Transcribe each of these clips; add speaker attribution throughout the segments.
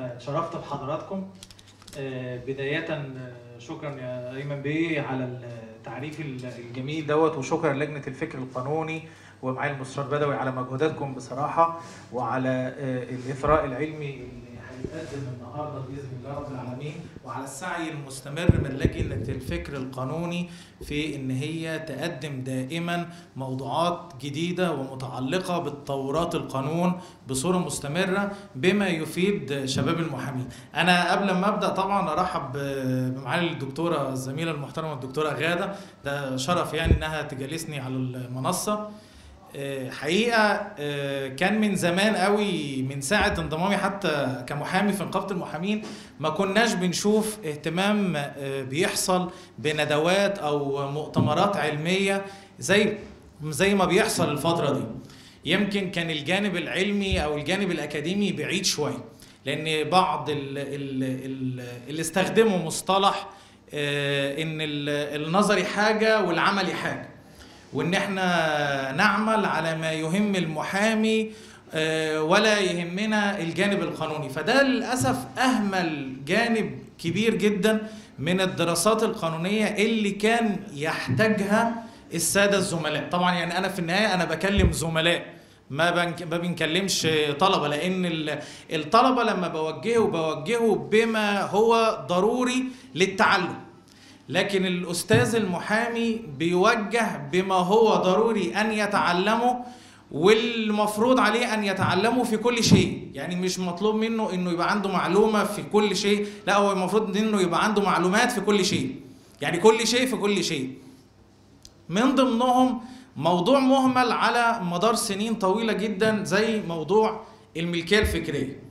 Speaker 1: اتشرفت بحضراتكم آه، بداية آه، شكرا يا أيمن بيه على التعريف الجميل دوت وشكرا لجنة الفكر القانوني ومعالي المستشار بدوي على مجهوداتكم بصراحة وعلى آه، الإثراء العلمي اللي هيتقدم النهارده بإذن الله رب العالمين وعلى السعي المستمر من لجنة الفكر القانوني في إن هي تقدم دائما موضوعات جديدة ومتعلقة بتطورات القانون بصورة مستمرة بما يفيد شباب المحامين أنا قبل ما أبدأ طبعا أرحب بمعالي الدكتورة الزميلة المحترمة الدكتورة غادة ده شرف يعني إنها تجالسني على المنصة آه، حقيقة آه، كان من زمان قوي من ساعة انضمامي حتى كمحامي في نقابة المحامين ما كناش بنشوف اهتمام آه، بيحصل بندوات أو مؤتمرات علمية زي زي ما بيحصل الفترة دي يمكن كان الجانب العلمي أو الجانب الأكاديمي بعيد شوية لأن بعض ال- ال- ال- اللي استخدموا مصطلح آه، إن ال- النظري حاجة والعملي حاجة وان احنا نعمل على ما يهم المحامي آه، ولا يهمنا الجانب القانوني فده للاسف اهمل جانب كبير جدا من الدراسات القانونيه اللي كان يحتاجها الساده الزملاء طبعا يعني انا في النهايه انا بكلم زملاء ما بنك ما بنكلمش طلبه لان ال- الطلبه لما بوجهه بوجهه بما هو ضروري للتعلم لكن الأستاذ المحامي بيوجه بما هو ضروري أن يتعلمه والمفروض عليه أن يتعلمه في كل شيء يعني مش مطلوب منه أنه يبقى عنده معلومة في كل شيء لا هو المفروض أنه يبقى عنده معلومات في كل شيء يعني كل شيء في كل شيء من ضمنهم موضوع مهمل على مدار سنين طويلة جدا زي موضوع الملكية الفكرية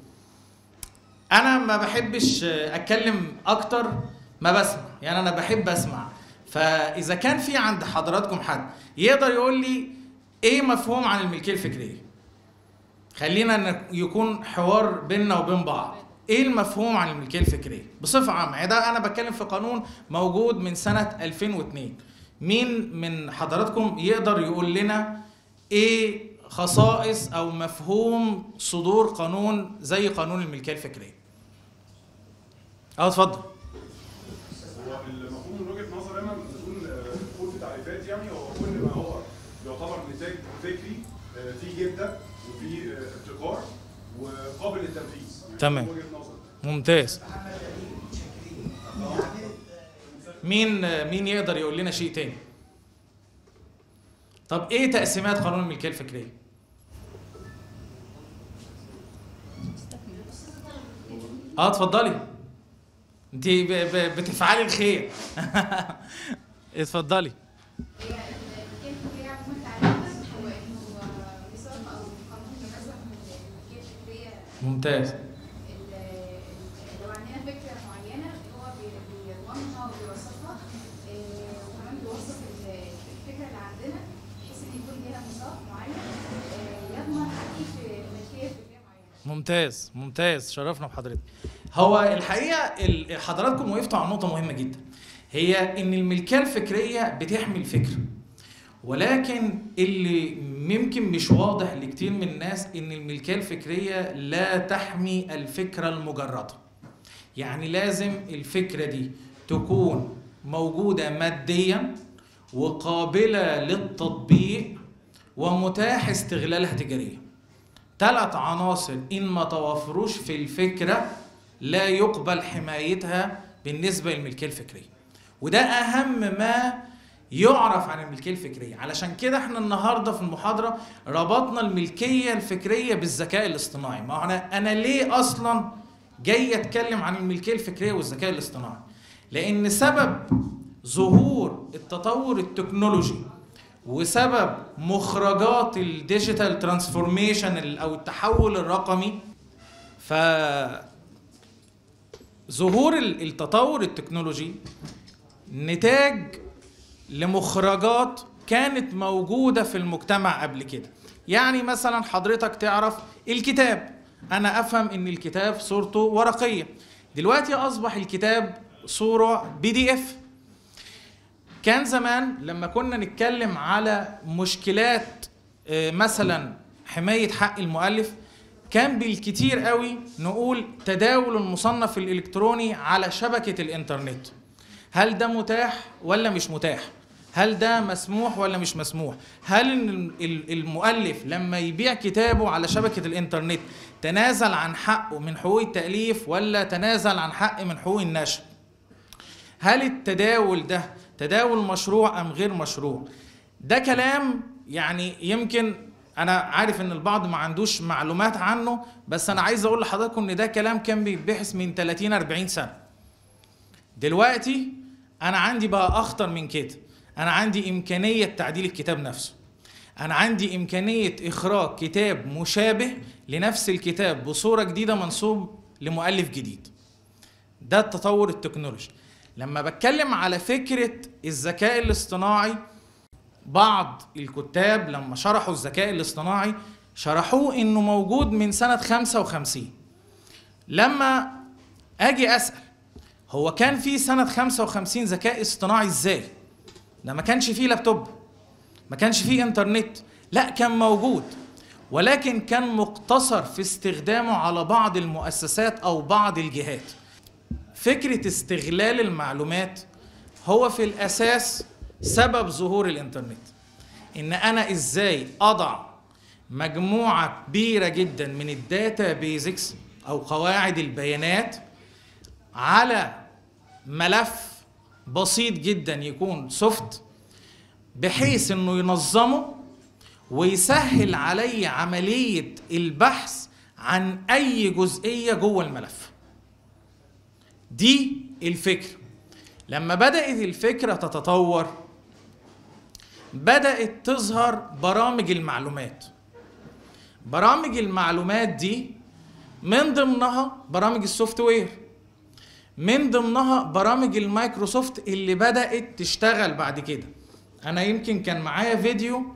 Speaker 1: انا ما بحبش اتكلم اكتر ما بسمع يعني انا بحب اسمع فاذا كان في عند حضراتكم حد يقدر يقول لي ايه مفهوم عن الملكيه الفكريه خلينا ن- يكون حوار بيننا وبين بعض ايه المفهوم عن الملكيه الفكريه بصفه عامه يعني ده انا بتكلم في قانون موجود من سنه 2002 مين من حضراتكم يقدر يقول لنا ايه خصائص او مفهوم صدور قانون زي قانون الملكيه الفكريه اه اتفضل
Speaker 2: هو المفهوم من وجهه نظر انا بدون آه، دخول في تعريفات يعني هو كل ما هو يعتبر نتاج فكري آه، فيه جده وفيه آه، ابتكار وقابل للتنفيذ يعني
Speaker 1: تمام.
Speaker 2: من وجهه نظري
Speaker 1: ممتاز مين مين يقدر يقول لنا شيء تاني طب ايه تقسيمات قانون الملكيه الفكريه اه اتفضلي انت ب- ب- بتفعلي الخير اتفضلي
Speaker 3: هي كيف هي عموما تعريفها هو انه نظام او قانون ينظم الملكيه الفكريه
Speaker 1: ممتاز
Speaker 3: ال- ال- لو عندنا فكره معينه هو بي- بيضمنها وبيوصفها آه، وكمان بيوصف ال- الفكره اللي عندنا بحيث ان يكون ليها نظام معين آه، يضمن تحقيق ملكيه فكريه معينه
Speaker 1: ممتاز ممتاز شرفنا بحضرتك هو الحقيقه ال- حضراتكم وقفتوا على نقطه مهمه جدا هي ان الملكيه الفكريه بتحمي الفكر ولكن اللي ممكن مش واضح لكتير من الناس ان الملكيه الفكريه لا تحمي الفكره المجرده يعني لازم الفكره دي تكون موجوده ماديا وقابله للتطبيق ومتاح استغلالها تجاريا ثلاث عناصر إن ما توفروش في الفكرة لا يقبل حمايتها بالنسبة للملكية الفكرية وده أهم ما يعرف عن الملكية الفكرية علشان كده احنا النهاردة في المحاضرة ربطنا الملكية الفكرية بالذكاء الاصطناعي ما هو أنا, أنا ليه أصلا جاي أتكلم عن الملكية الفكرية والذكاء الاصطناعي لأن سبب ظهور التطور التكنولوجي وسبب مخرجات الديجيتال ترانسفورميشن او التحول الرقمي ف ظهور ال- التطور التكنولوجي نتاج لمخرجات كانت موجودة في المجتمع قبل كده يعني مثلا حضرتك تعرف الكتاب أنا أفهم إن الكتاب صورته ورقية دلوقتي أصبح الكتاب صورة بي دي اف كان زمان لما كنا نتكلم على مشكلات آه، مثلا حماية حق المؤلف
Speaker 4: كان بالكتير قوي نقول تداول المصنف الالكتروني على شبكه الانترنت هل ده متاح ولا مش متاح هل ده مسموح ولا مش مسموح هل إن ال- المؤلف لما يبيع كتابه على شبكه الانترنت تنازل عن حقه من حقوق التاليف ولا تنازل عن حق من حقوق النشر هل التداول ده تداول مشروع ام غير مشروع ده كلام يعني يمكن انا عارف ان البعض ما عندوش معلومات عنه بس انا عايز اقول لحضراتكم ان ده كلام كان بيتبحث من 30 40 سنه دلوقتي انا عندي بقى اخطر من كده انا عندي امكانيه تعديل الكتاب نفسه انا عندي امكانيه اخراج كتاب مشابه لنفس الكتاب بصوره جديده منسوب لمؤلف جديد ده التطور التكنولوجي لما بتكلم على فكره الذكاء الاصطناعي بعض الكتاب لما شرحوا الذكاء الاصطناعي شرحوه انه موجود من سنه 55 لما اجي اسال هو كان في سنه 55 ذكاء اصطناعي ازاي ده ما كانش فيه لابتوب ما كانش فيه انترنت لا كان موجود ولكن كان مقتصر في استخدامه على بعض المؤسسات او بعض الجهات فكره استغلال المعلومات هو في الاساس سبب ظهور الانترنت ان انا ازاي اضع مجموعه كبيره جدا من الداتا بيزكس او قواعد البيانات على ملف بسيط جدا يكون سوفت بحيث انه ينظمه ويسهل علي عمليه البحث عن اي جزئيه جوه الملف دي الفكره لما بدات الفكره تتطور بدات تظهر برامج المعلومات برامج المعلومات دي من ضمنها برامج السوفت وير من ضمنها برامج المايكروسوفت اللي بدات تشتغل بعد كده انا يمكن كان معايا فيديو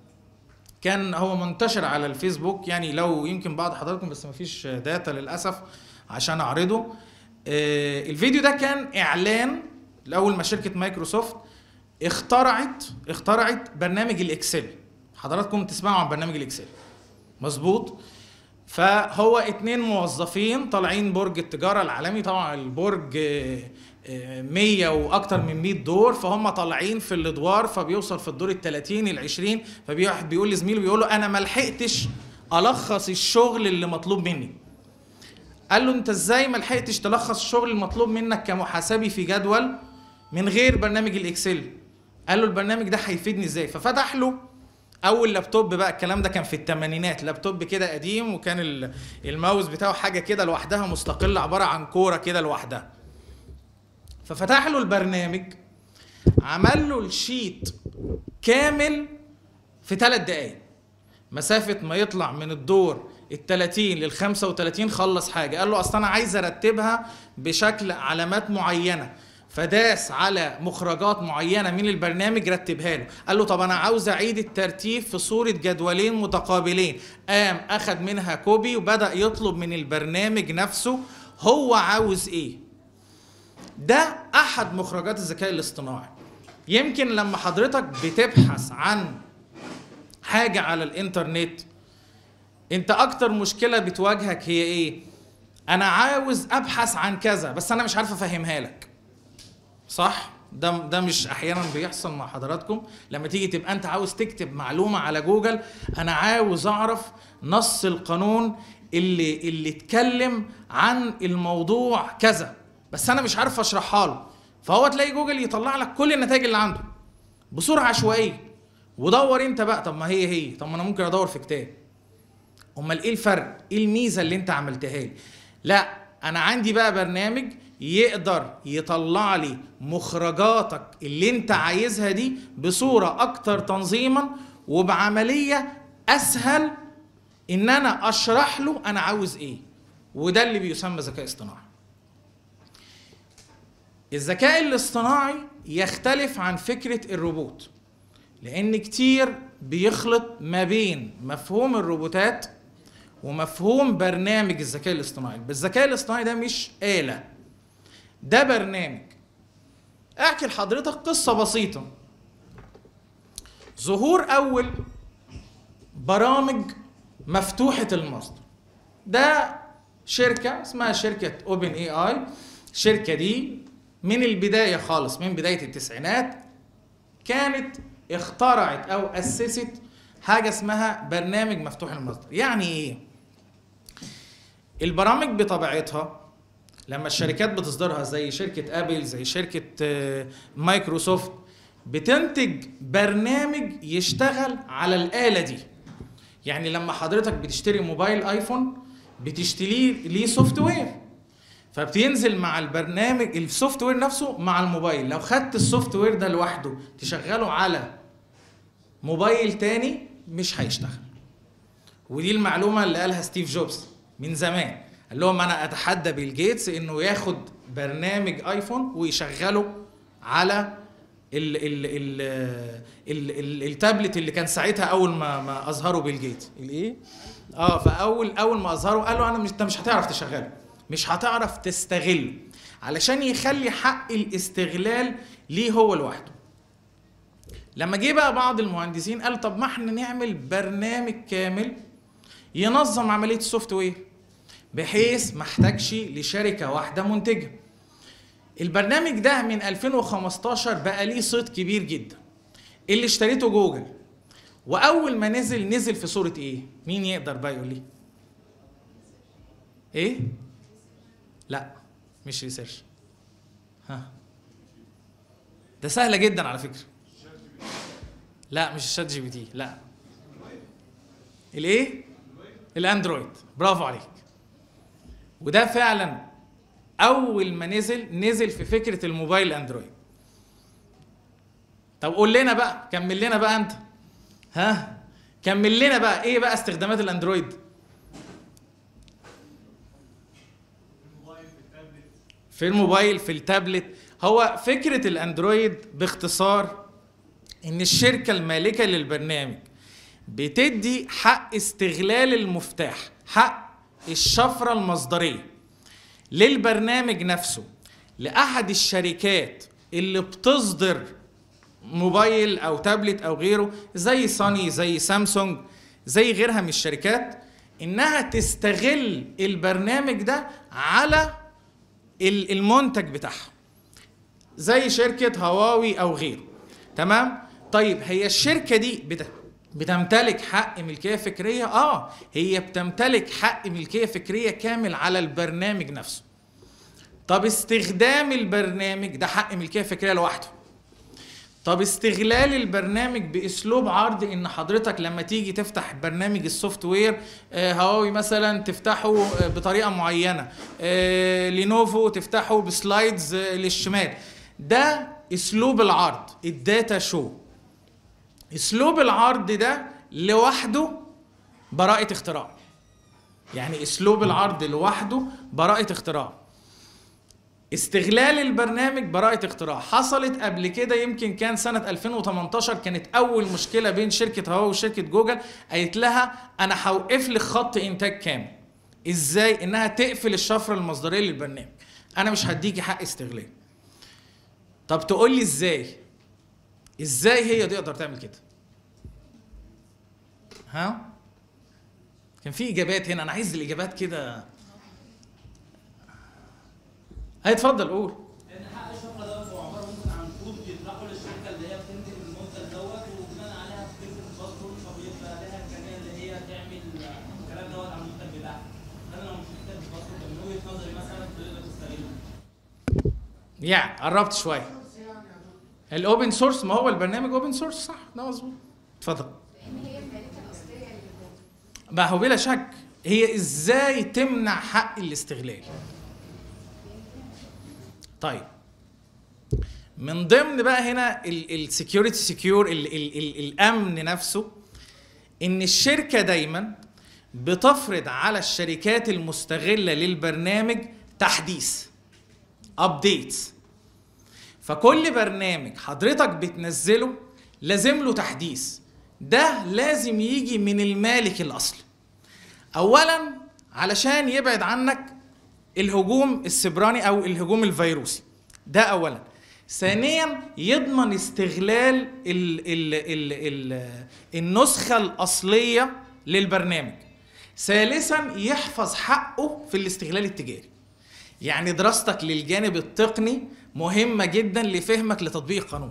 Speaker 4: كان هو منتشر على الفيسبوك يعني لو يمكن بعض حضراتكم بس مفيش داتا للاسف عشان اعرضه آه، الفيديو ده كان اعلان لاول ما شركه مايكروسوفت اخترعت اخترعت برنامج الاكسل حضراتكم تسمعوا عن برنامج الاكسل مظبوط فهو اتنين موظفين طالعين برج التجاره العالمي طبعا البرج آه، آه، 100 واكتر من 100 دور فهم طالعين في الادوار فبيوصل في الدور ال 30 ال 20 فبيواحد بيقول لزميله بيقول له انا ما لحقتش الخص الشغل اللي مطلوب مني قال له انت ازاي ما لحقتش تلخص الشغل المطلوب منك كمحاسبي في جدول من غير برنامج الاكسل قال له البرنامج ده هيفيدني ازاي ففتح له اول لابتوب بقى الكلام ده كان في الثمانينات لابتوب كده قديم وكان ال- الماوس بتاعه حاجه كده لوحدها مستقله عباره عن كوره كده لوحدها ففتح له البرنامج عمل له الشيت كامل في ثلاث دقايق مسافة ما يطلع من الدور ال 30 لل 35 خلص حاجة قال له أصل أنا عايز أرتبها بشكل علامات معينة فداس على مخرجات معينة من البرنامج رتبها له قال له طب أنا عاوز أعيد الترتيب في صورة جدولين متقابلين قام أخد منها كوبي وبدأ يطلب من البرنامج نفسه هو عاوز إيه ده احد مخرجات الذكاء الاصطناعي يمكن لما حضرتك بتبحث عن حاجه على الانترنت انت اكتر مشكله بتواجهك هي ايه انا عاوز ابحث عن كذا بس انا مش عارف افهمها لك صح ده ده مش احيانا بيحصل مع حضراتكم لما تيجي تبقى انت عاوز تكتب معلومه على جوجل انا عاوز اعرف نص القانون اللي اللي اتكلم عن الموضوع كذا بس انا مش عارف اشرحها له فهو تلاقي جوجل يطلع لك كل النتائج اللي عنده بصوره عشوائيه ودور انت بقى طب ما هي هي طب ما انا ممكن ادور في كتاب امال ايه الفرق ايه الميزه اللي انت عملتها لي لا انا عندي بقى برنامج يقدر يطلع لي مخرجاتك اللي انت عايزها دي بصوره اكتر تنظيما وبعمليه اسهل ان انا اشرح له انا عاوز ايه وده اللي بيسمى ذكاء اصطناعي الذكاء الاصطناعي يختلف عن فكره الروبوت لان كتير بيخلط ما بين مفهوم الروبوتات ومفهوم برنامج الذكاء الاصطناعي بالذكاء الاصطناعي ده مش آلة ده برنامج احكي لحضرتك قصة بسيطة ظهور أول برامج مفتوحة المصدر ده شركه اسمها شركه اوبن اي اي الشركه دي من البدايه خالص من بدايه التسعينات كانت اخترعت او اسست حاجه اسمها برنامج مفتوح المصدر يعني ايه البرامج بطبيعتها لما الشركات بتصدرها زي شركه ابل زي شركه آه، مايكروسوفت بتنتج برنامج يشتغل على الاله دي يعني لما حضرتك بتشتري موبايل ايفون بتشتريه ليه سوفت وير فبتنزل مع البرنامج السوفت وير نفسه مع الموبايل لو خدت السوفت وير ده لوحده تشغله على موبايل تاني مش هيشتغل ودي المعلومه اللي قالها ستيف جوبز من زمان قال لهم انا اتحدى بيل جيتس انه ياخد برنامج ايفون ويشغله على ال ال ال ال ال التابلت اللي كان ساعتها اول ما ما اظهره بيل جيتس الايه اه فاول اول ما اظهره قال له انا مش انت مش هتعرف تشغله مش هتعرف تستغله علشان يخلي حق الاستغلال ليه هو لوحده لما جه بقى بعض المهندسين قال طب ما احنا نعمل برنامج كامل ينظم عمليه السوفت وير بحيث ما احتاجش لشركه واحده منتجه البرنامج ده من 2015 بقى ليه صيت كبير جدا اللي اشتريته جوجل واول ما نزل نزل في صوره ايه مين يقدر بقى يقول لي ايه لا مش ريسيرش ها ده سهله جدا على فكره لا مش الشات جي بي تي لا الايه الاندرويد برافو عليك وده فعلا اول ما نزل نزل في فكره الموبايل اندرويد طب قول لنا بقى كمل لنا بقى انت ها كمل لنا بقى ايه بقى استخدامات الاندرويد في الموبايل في التابلت هو فكره الاندرويد باختصار ان الشركه المالكه للبرنامج بتدي حق استغلال المفتاح حق الشفره المصدريه للبرنامج نفسه لاحد الشركات اللي بتصدر موبايل او تابلت او غيره زي سوني زي سامسونج زي غيرها من الشركات انها تستغل البرنامج ده على ال- المنتج بتاعها زي شركه هواوي او غيره تمام طيب هي الشركه دي بت- بتمتلك حق ملكيه فكريه اه هي بتمتلك حق ملكيه فكريه كامل على البرنامج نفسه طب استخدام البرنامج ده حق ملكيه فكريه لوحده طب استغلال البرنامج باسلوب عرض ان حضرتك لما تيجي تفتح برنامج السوفت وير آه، هواوي مثلا تفتحه آه، بطريقه معينه آه، لينوفو تفتحه بسلايدز آه، للشمال ده اسلوب العرض الداتا شو اسلوب العرض ده لوحده براءة اختراع يعني اسلوب العرض لوحده براءة اختراع استغلال البرنامج براءة اختراع حصلت قبل كده يمكن كان سنة 2018 كانت أول مشكلة بين شركة هواوي وشركة جوجل قالت لها أنا هوقف لك خط إنتاج كامل إزاي؟ إنها تقفل الشفرة المصدرية للبرنامج أنا مش هديكي حق استغلال طب تقول لي إزاي؟ إزاي هي تقدر تعمل كده؟ ها؟ كان في إجابات هنا أنا عايز الإجابات كده هيتفضل قول
Speaker 5: لان حق الشفره دوت هو عباره ممكن عن كود بيطرحه للشركه اللي هي بتنتج المنتج دوت وبناء عليها بتكتب الباسورد فبيبقى لها الامكانيه اللي هي تعمل الكلام دوت على المنتج بتاعها انا لو مش محتاج الباسورد من وجهه نظري مثلا تقدر تستغله
Speaker 4: يعني قربت شويه الاوبن سورس ما هو البرنامج اوبن سورس صح ده مظبوط اتفضل
Speaker 3: لان هي المالكه الاصليه للبرنامج
Speaker 4: ما هو بلا شك هي ازاي تمنع حق الاستغلال طيب من ضمن بقى هنا السكيورتي سكيور الامن نفسه ان الشركه دايما بتفرض على الشركات المستغله للبرنامج تحديث ابديتس فكل برنامج حضرتك بتنزله لازم له تحديث ده لازم يجي من المالك الاصلي اولا علشان يبعد عنك الهجوم السبراني او الهجوم الفيروسي ده اولا ثانيا يضمن استغلال ال ال ال ال النسخه الاصليه للبرنامج ثالثا يحفظ حقه في الاستغلال التجاري يعني دراستك للجانب التقني مهمه جدا لفهمك لتطبيق القانون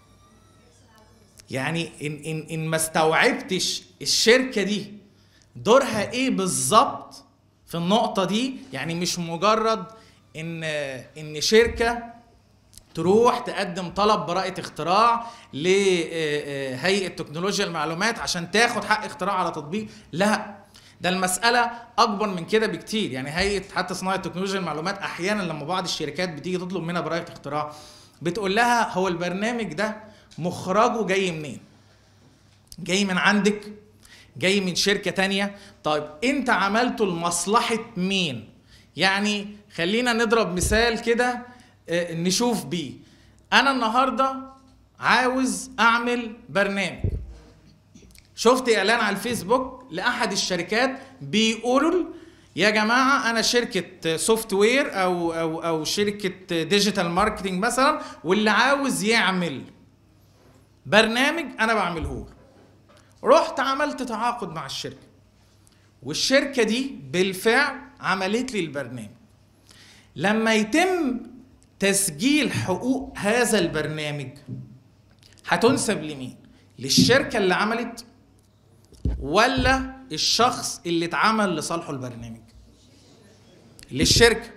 Speaker 4: يعني ان ان ان ما استوعبتش الشركه دي دورها ايه بالظبط في النقطه دي يعني مش مجرد ان ان شركه تروح تقدم طلب براءة اختراع لهيئة تكنولوجيا المعلومات عشان تاخد حق اختراع على تطبيق لا ده المسألة أكبر من كده بكتير يعني هيئة حتى صناعة تكنولوجيا المعلومات أحيانا لما بعض الشركات بتيجي تطلب منها براءة اختراع بتقول لها هو البرنامج ده مخرجه جاي منين؟ جاي من عندك؟ جاي من شركة تانية؟ طيب أنت عملته لمصلحة مين؟ يعني خلينا نضرب مثال كده آه، نشوف بيه انا النهارده عاوز اعمل برنامج شفت اعلان على الفيسبوك لاحد الشركات بيقولوا يا جماعه انا شركه سوفت وير او او او شركه ديجيتال ماركتنج مثلا واللي عاوز يعمل برنامج انا بعمله له رحت عملت تعاقد مع الشركه والشركه دي بالفعل عملت لي البرنامج لما يتم تسجيل حقوق هذا البرنامج هتنسب لمين للشركه اللي عملت ولا الشخص اللي اتعمل لصالحه البرنامج للشركه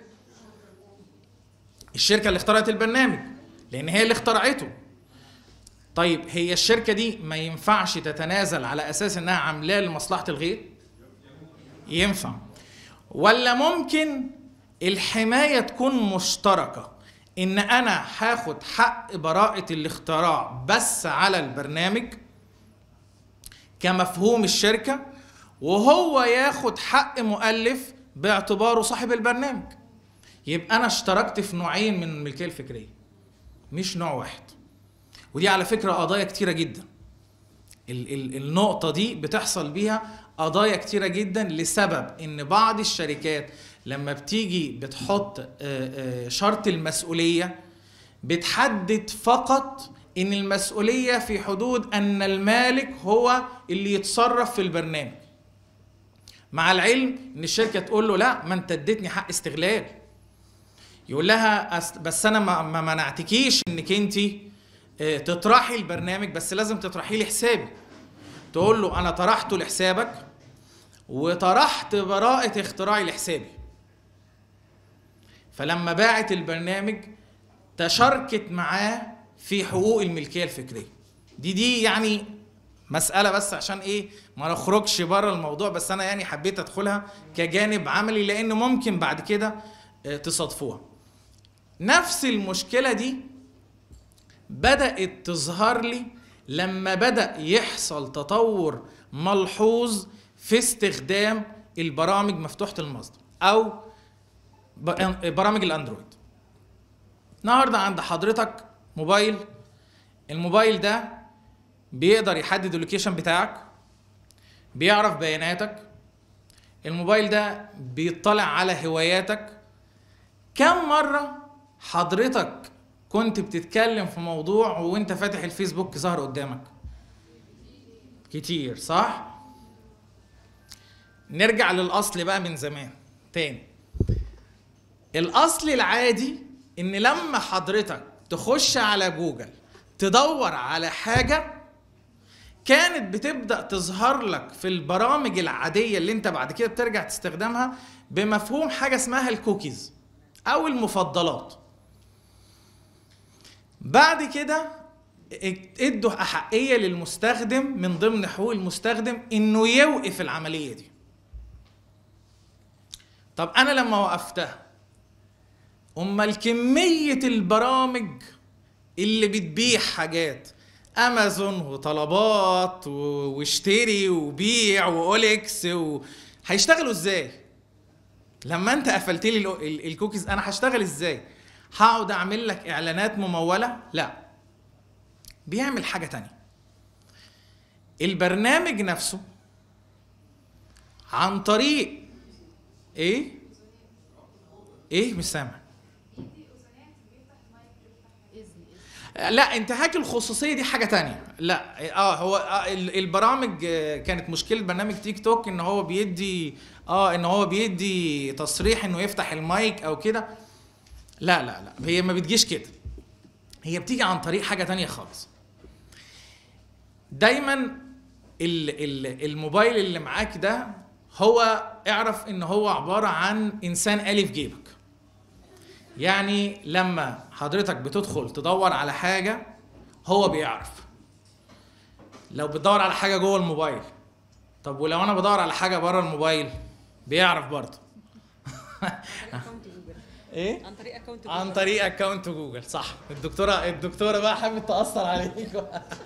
Speaker 4: الشركه اللي اخترعت البرنامج لان هي اللي اخترعته طيب هي الشركه دي ما ينفعش تتنازل على اساس انها عاملاه لمصلحه الغير ينفع ولا ممكن الحمايه تكون مشتركه ان انا هاخد حق براءه الاختراع بس على البرنامج كمفهوم الشركه وهو ياخد حق مؤلف باعتباره صاحب البرنامج يبقى انا اشتركت في نوعين من الملكيه الفكريه مش نوع واحد ودي على فكره قضايا كتيره جدا ال- ال- النقطة دي بتحصل بيها قضايا كتيرة جدا لسبب ان بعض الشركات لما بتيجي بتحط آه، آه، شرط المسؤولية بتحدد فقط ان المسؤولية في حدود ان المالك هو اللي يتصرف في البرنامج مع العلم ان الشركة تقول له لا ما انت اديتني حق استغلال يقول لها أس- بس انا ما ما منعتكيش انك انت تطرحي البرنامج بس لازم تطرحي لي حسابي تقول له انا طرحته لحسابك وطرحت براءة اختراعي لحسابي فلما باعت البرنامج تشاركت معاه في حقوق الملكية الفكرية دي دي يعني مسألة بس عشان ايه ما نخرجش بره الموضوع بس انا يعني حبيت ادخلها كجانب عملي لان ممكن بعد كده آه، تصادفوها نفس المشكلة دي بدأت تظهر لي لما بدأ يحصل تطور ملحوظ في استخدام البرامج مفتوحة المصدر أو ب- برامج الأندرويد النهاردة عند حضرتك موبايل الموبايل ده بيقدر يحدد اللوكيشن بتاعك بيعرف بياناتك الموبايل ده بيطلع على هواياتك كم مرة حضرتك كنت بتتكلم في موضوع وانت فاتح الفيسبوك ظهر قدامك كتير صح نرجع للاصل بقى من زمان تاني الاصل العادي ان لما حضرتك تخش على جوجل تدور على حاجه كانت بتبدا تظهر لك في البرامج العاديه اللي انت بعد كده بترجع تستخدمها بمفهوم حاجه اسمها الكوكيز او المفضلات بعد كده ادوا احقيه للمستخدم من ضمن حقوق المستخدم انه يوقف العمليه دي طب انا لما وقفتها امال كميه البرامج اللي بتبيع حاجات امازون وطلبات و- واشتري وبيع واوليكس و... هيشتغلوا ازاي لما انت قفلت لي ال- ال- الكوكيز انا هشتغل ازاي هقعد اعمل لك اعلانات مموله لا بيعمل حاجه تانية البرنامج نفسه عن طريق ايه ايه مش سامع لا انتهاك الخصوصيه دي حاجه تانية لا اه هو آه ال- البرامج آه، كانت مشكله برنامج تيك توك ان هو بيدي اه ان هو بيدي تصريح انه يفتح المايك او كده لا لا لا هي ما بتجيش كده هي بتيجي عن طريق حاجه تانية خالص دايما ال ال الموبايل اللي معاك ده هو اعرف ان هو عباره عن انسان آلي في جيبك يعني لما حضرتك بتدخل تدور على حاجه هو بيعرف لو بتدور على حاجه جوه الموبايل طب ولو انا بدور على حاجه بره الموبايل بيعرف برضه
Speaker 6: اكونت جوجل
Speaker 4: ايه
Speaker 6: عن طريق اكونت
Speaker 4: عن طريق اكونت جوجل صح الدكتوره الدكتوره بقى حابب تاثر عليك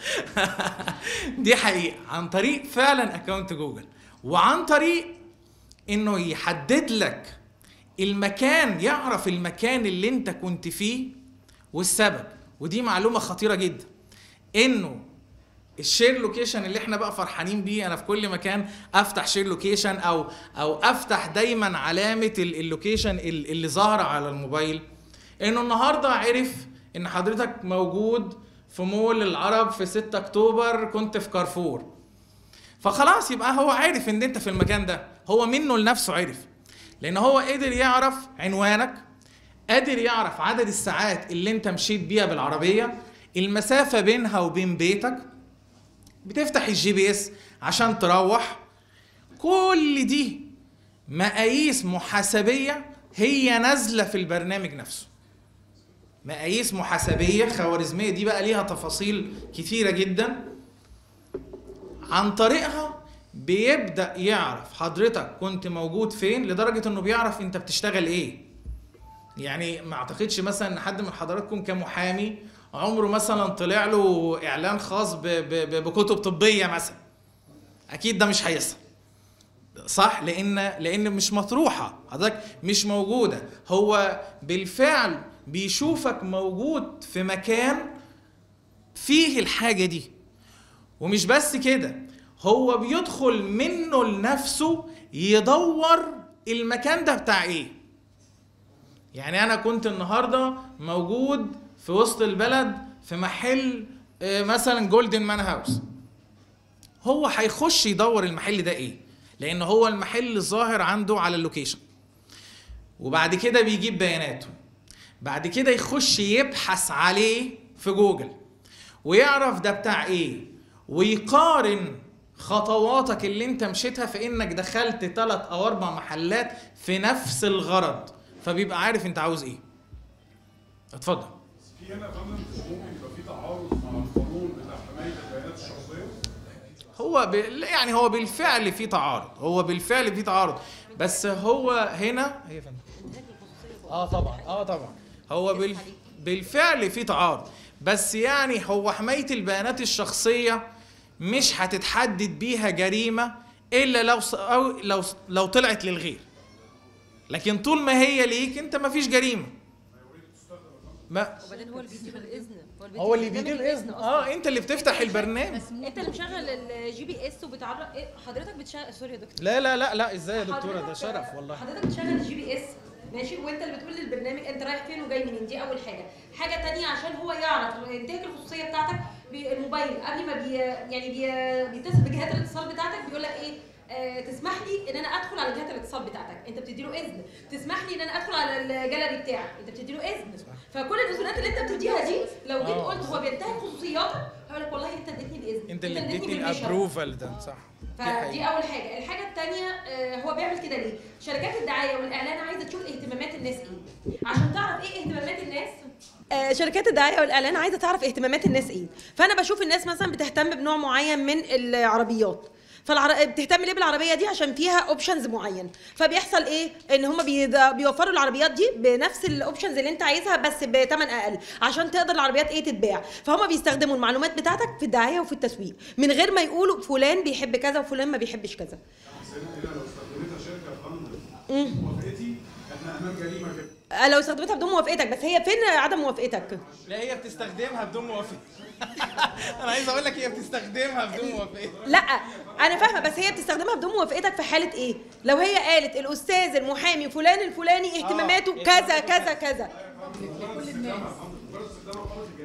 Speaker 4: دي حقيقه عن طريق فعلا اكونت جوجل وعن طريق انه يحدد لك المكان يعرف المكان اللي انت كنت فيه والسبب ودي معلومه خطيره جدا انه الشير لوكيشن اللي احنا بقى فرحانين بيه انا في كل مكان افتح شير لوكيشن او او افتح دايما علامه ال- اللوكيشن ال- اللي ظاهره على الموبايل انه النهارده عرف ان حضرتك موجود في مول العرب في 6 اكتوبر كنت في كارفور فخلاص يبقى هو عارف ان انت في المكان ده هو منه لنفسه عرف لان هو قدر يعرف عنوانك قادر يعرف عدد الساعات اللي انت مشيت بيها بالعربيه المسافه بينها وبين بيتك بتفتح الجي بي اس عشان تروح كل دي مقاييس محاسبيه هي نازله في البرنامج نفسه مقاييس محاسبيه خوارزميه دي بقى ليها تفاصيل كتيره جدا عن طريقها بيبدا يعرف حضرتك كنت موجود فين لدرجه انه بيعرف انت بتشتغل ايه يعني ما اعتقدش مثلا ان حد من حضراتكم كمحامي عمره مثلا طلع له اعلان خاص ب- ب- ب- بكتب طبيه مثلا اكيد ده مش هيحصل صح لان لان مش مطروحه حضرتك مش موجوده هو بالفعل بيشوفك موجود في مكان فيه الحاجه دي ومش بس كده هو بيدخل منه لنفسه يدور المكان ده بتاع ايه يعني انا كنت النهارده موجود في وسط البلد في محل آه، مثلا جولدن مان هاوس هو هيخش يدور المحل ده ايه لان هو المحل ظاهر عنده على اللوكيشن وبعد كده بيجيب بياناته بعد كده يخش يبحث عليه في جوجل ويعرف ده بتاع ايه ويقارن خطواتك اللي انت مشيتها في انك دخلت ثلاث او اربع محلات في نفس الغرض فبيبقى عارف انت عاوز ايه اتفضل
Speaker 2: في هنا يا فندم مش ممكن يبقى في تعارض مع القانون بتاع حمايه البيانات الشخصيه
Speaker 4: هو ب... يعني هو بالفعل في تعارض هو بالفعل في تعارض بس هو هنا هي فندم اه طبعا اه طبعا هو بال... بالفعل في تعارض بس يعني هو حمايه البيانات الشخصيه مش هتتحدد بيها جريمه الا لو ص... أو لو لو طلعت للغير لكن طول ما هي ليك انت ما فيش جريمه ما
Speaker 6: وبعدين هو اللي بيدي الاذن
Speaker 4: هو اللي
Speaker 6: بيدي
Speaker 4: بيدي الاذن اه انت اللي بتفتح البرنامج
Speaker 6: انت اللي مشغل الجي بي اس وبتعرف إيه، حضرتك بتشغل سوري يا دكتور
Speaker 4: لا لا لا لا ازاي يا دكتوره ده
Speaker 6: حضرتك-
Speaker 4: شرف والله
Speaker 6: حضرتك بتشغل الجي بي اس ماشي وانت اللي بتقول للبرنامج انت رايح فين وجاي منين دي اول حاجه حاجه تانية عشان هو يعرف ينتهك الخصوصيه بتاعتك بالموبايل قبل ما بي يعني بي بيتصل بجهات الاتصال بتاعتك بيقول لك ايه آه تسمح لي ان انا ادخل على جهات الاتصال بتاعتك انت بتدي له اذن تسمح لي ان انا ادخل على الجاليري بتاعك انت بتدي له اذن فكل الاذونات اللي انت بتديها دي لو جيت
Speaker 4: آه.
Speaker 6: قلت هو بينتهك خصوصياتك هيقول لك والله انت اديتني الاذن
Speaker 4: انت اللي
Speaker 6: اديتني
Speaker 4: اديتني
Speaker 6: بالمشهد.
Speaker 4: الابروفال ده صح دي
Speaker 6: فدي
Speaker 4: حقيقة.
Speaker 6: اول حاجه الحاجه الثانيه هو بيعمل كده ليه شركات الدعايه والاعلان عايزه تشوف اهتمامات الناس ايه عشان تعرف ايه اهتمامات الناس آه، شركات الدعايه والاعلان عايزه تعرف اهتمامات الناس ايه فانا بشوف الناس مثلا بتهتم بنوع معين من العربيات فالعر... بتهتم ليه بالعربيه دي عشان فيها اوبشنز معين فبيحصل ايه ان هم بيوفروا العربيات دي بنفس الاوبشنز اللي انت عايزها بس بثمن اقل عشان تقدر العربيات ايه تتباع فهم بيستخدموا المعلومات بتاعتك في الدعايه وفي التسويق من غير ما يقولوا فلان بيحب كذا وفلان ما بيحبش كذا
Speaker 2: بس هنا هنا لو استخدمتها شركه فندم موافقتي احنا امام جريمه كده
Speaker 6: آه، لو استخدمتها بدون موافقتك بس هي فين عدم موافقتك
Speaker 4: لا هي بتستخدمها بدون موافقه انا عايز اقول لك هي بتستخدمها بدون موافقه
Speaker 6: لا انا فاهمه بس هي بتستخدمها بدون موافقتك في حاله ايه لو هي قالت الاستاذ المحامي فلان الفلاني اهتماماته
Speaker 4: آه،
Speaker 6: كذا كذا كذا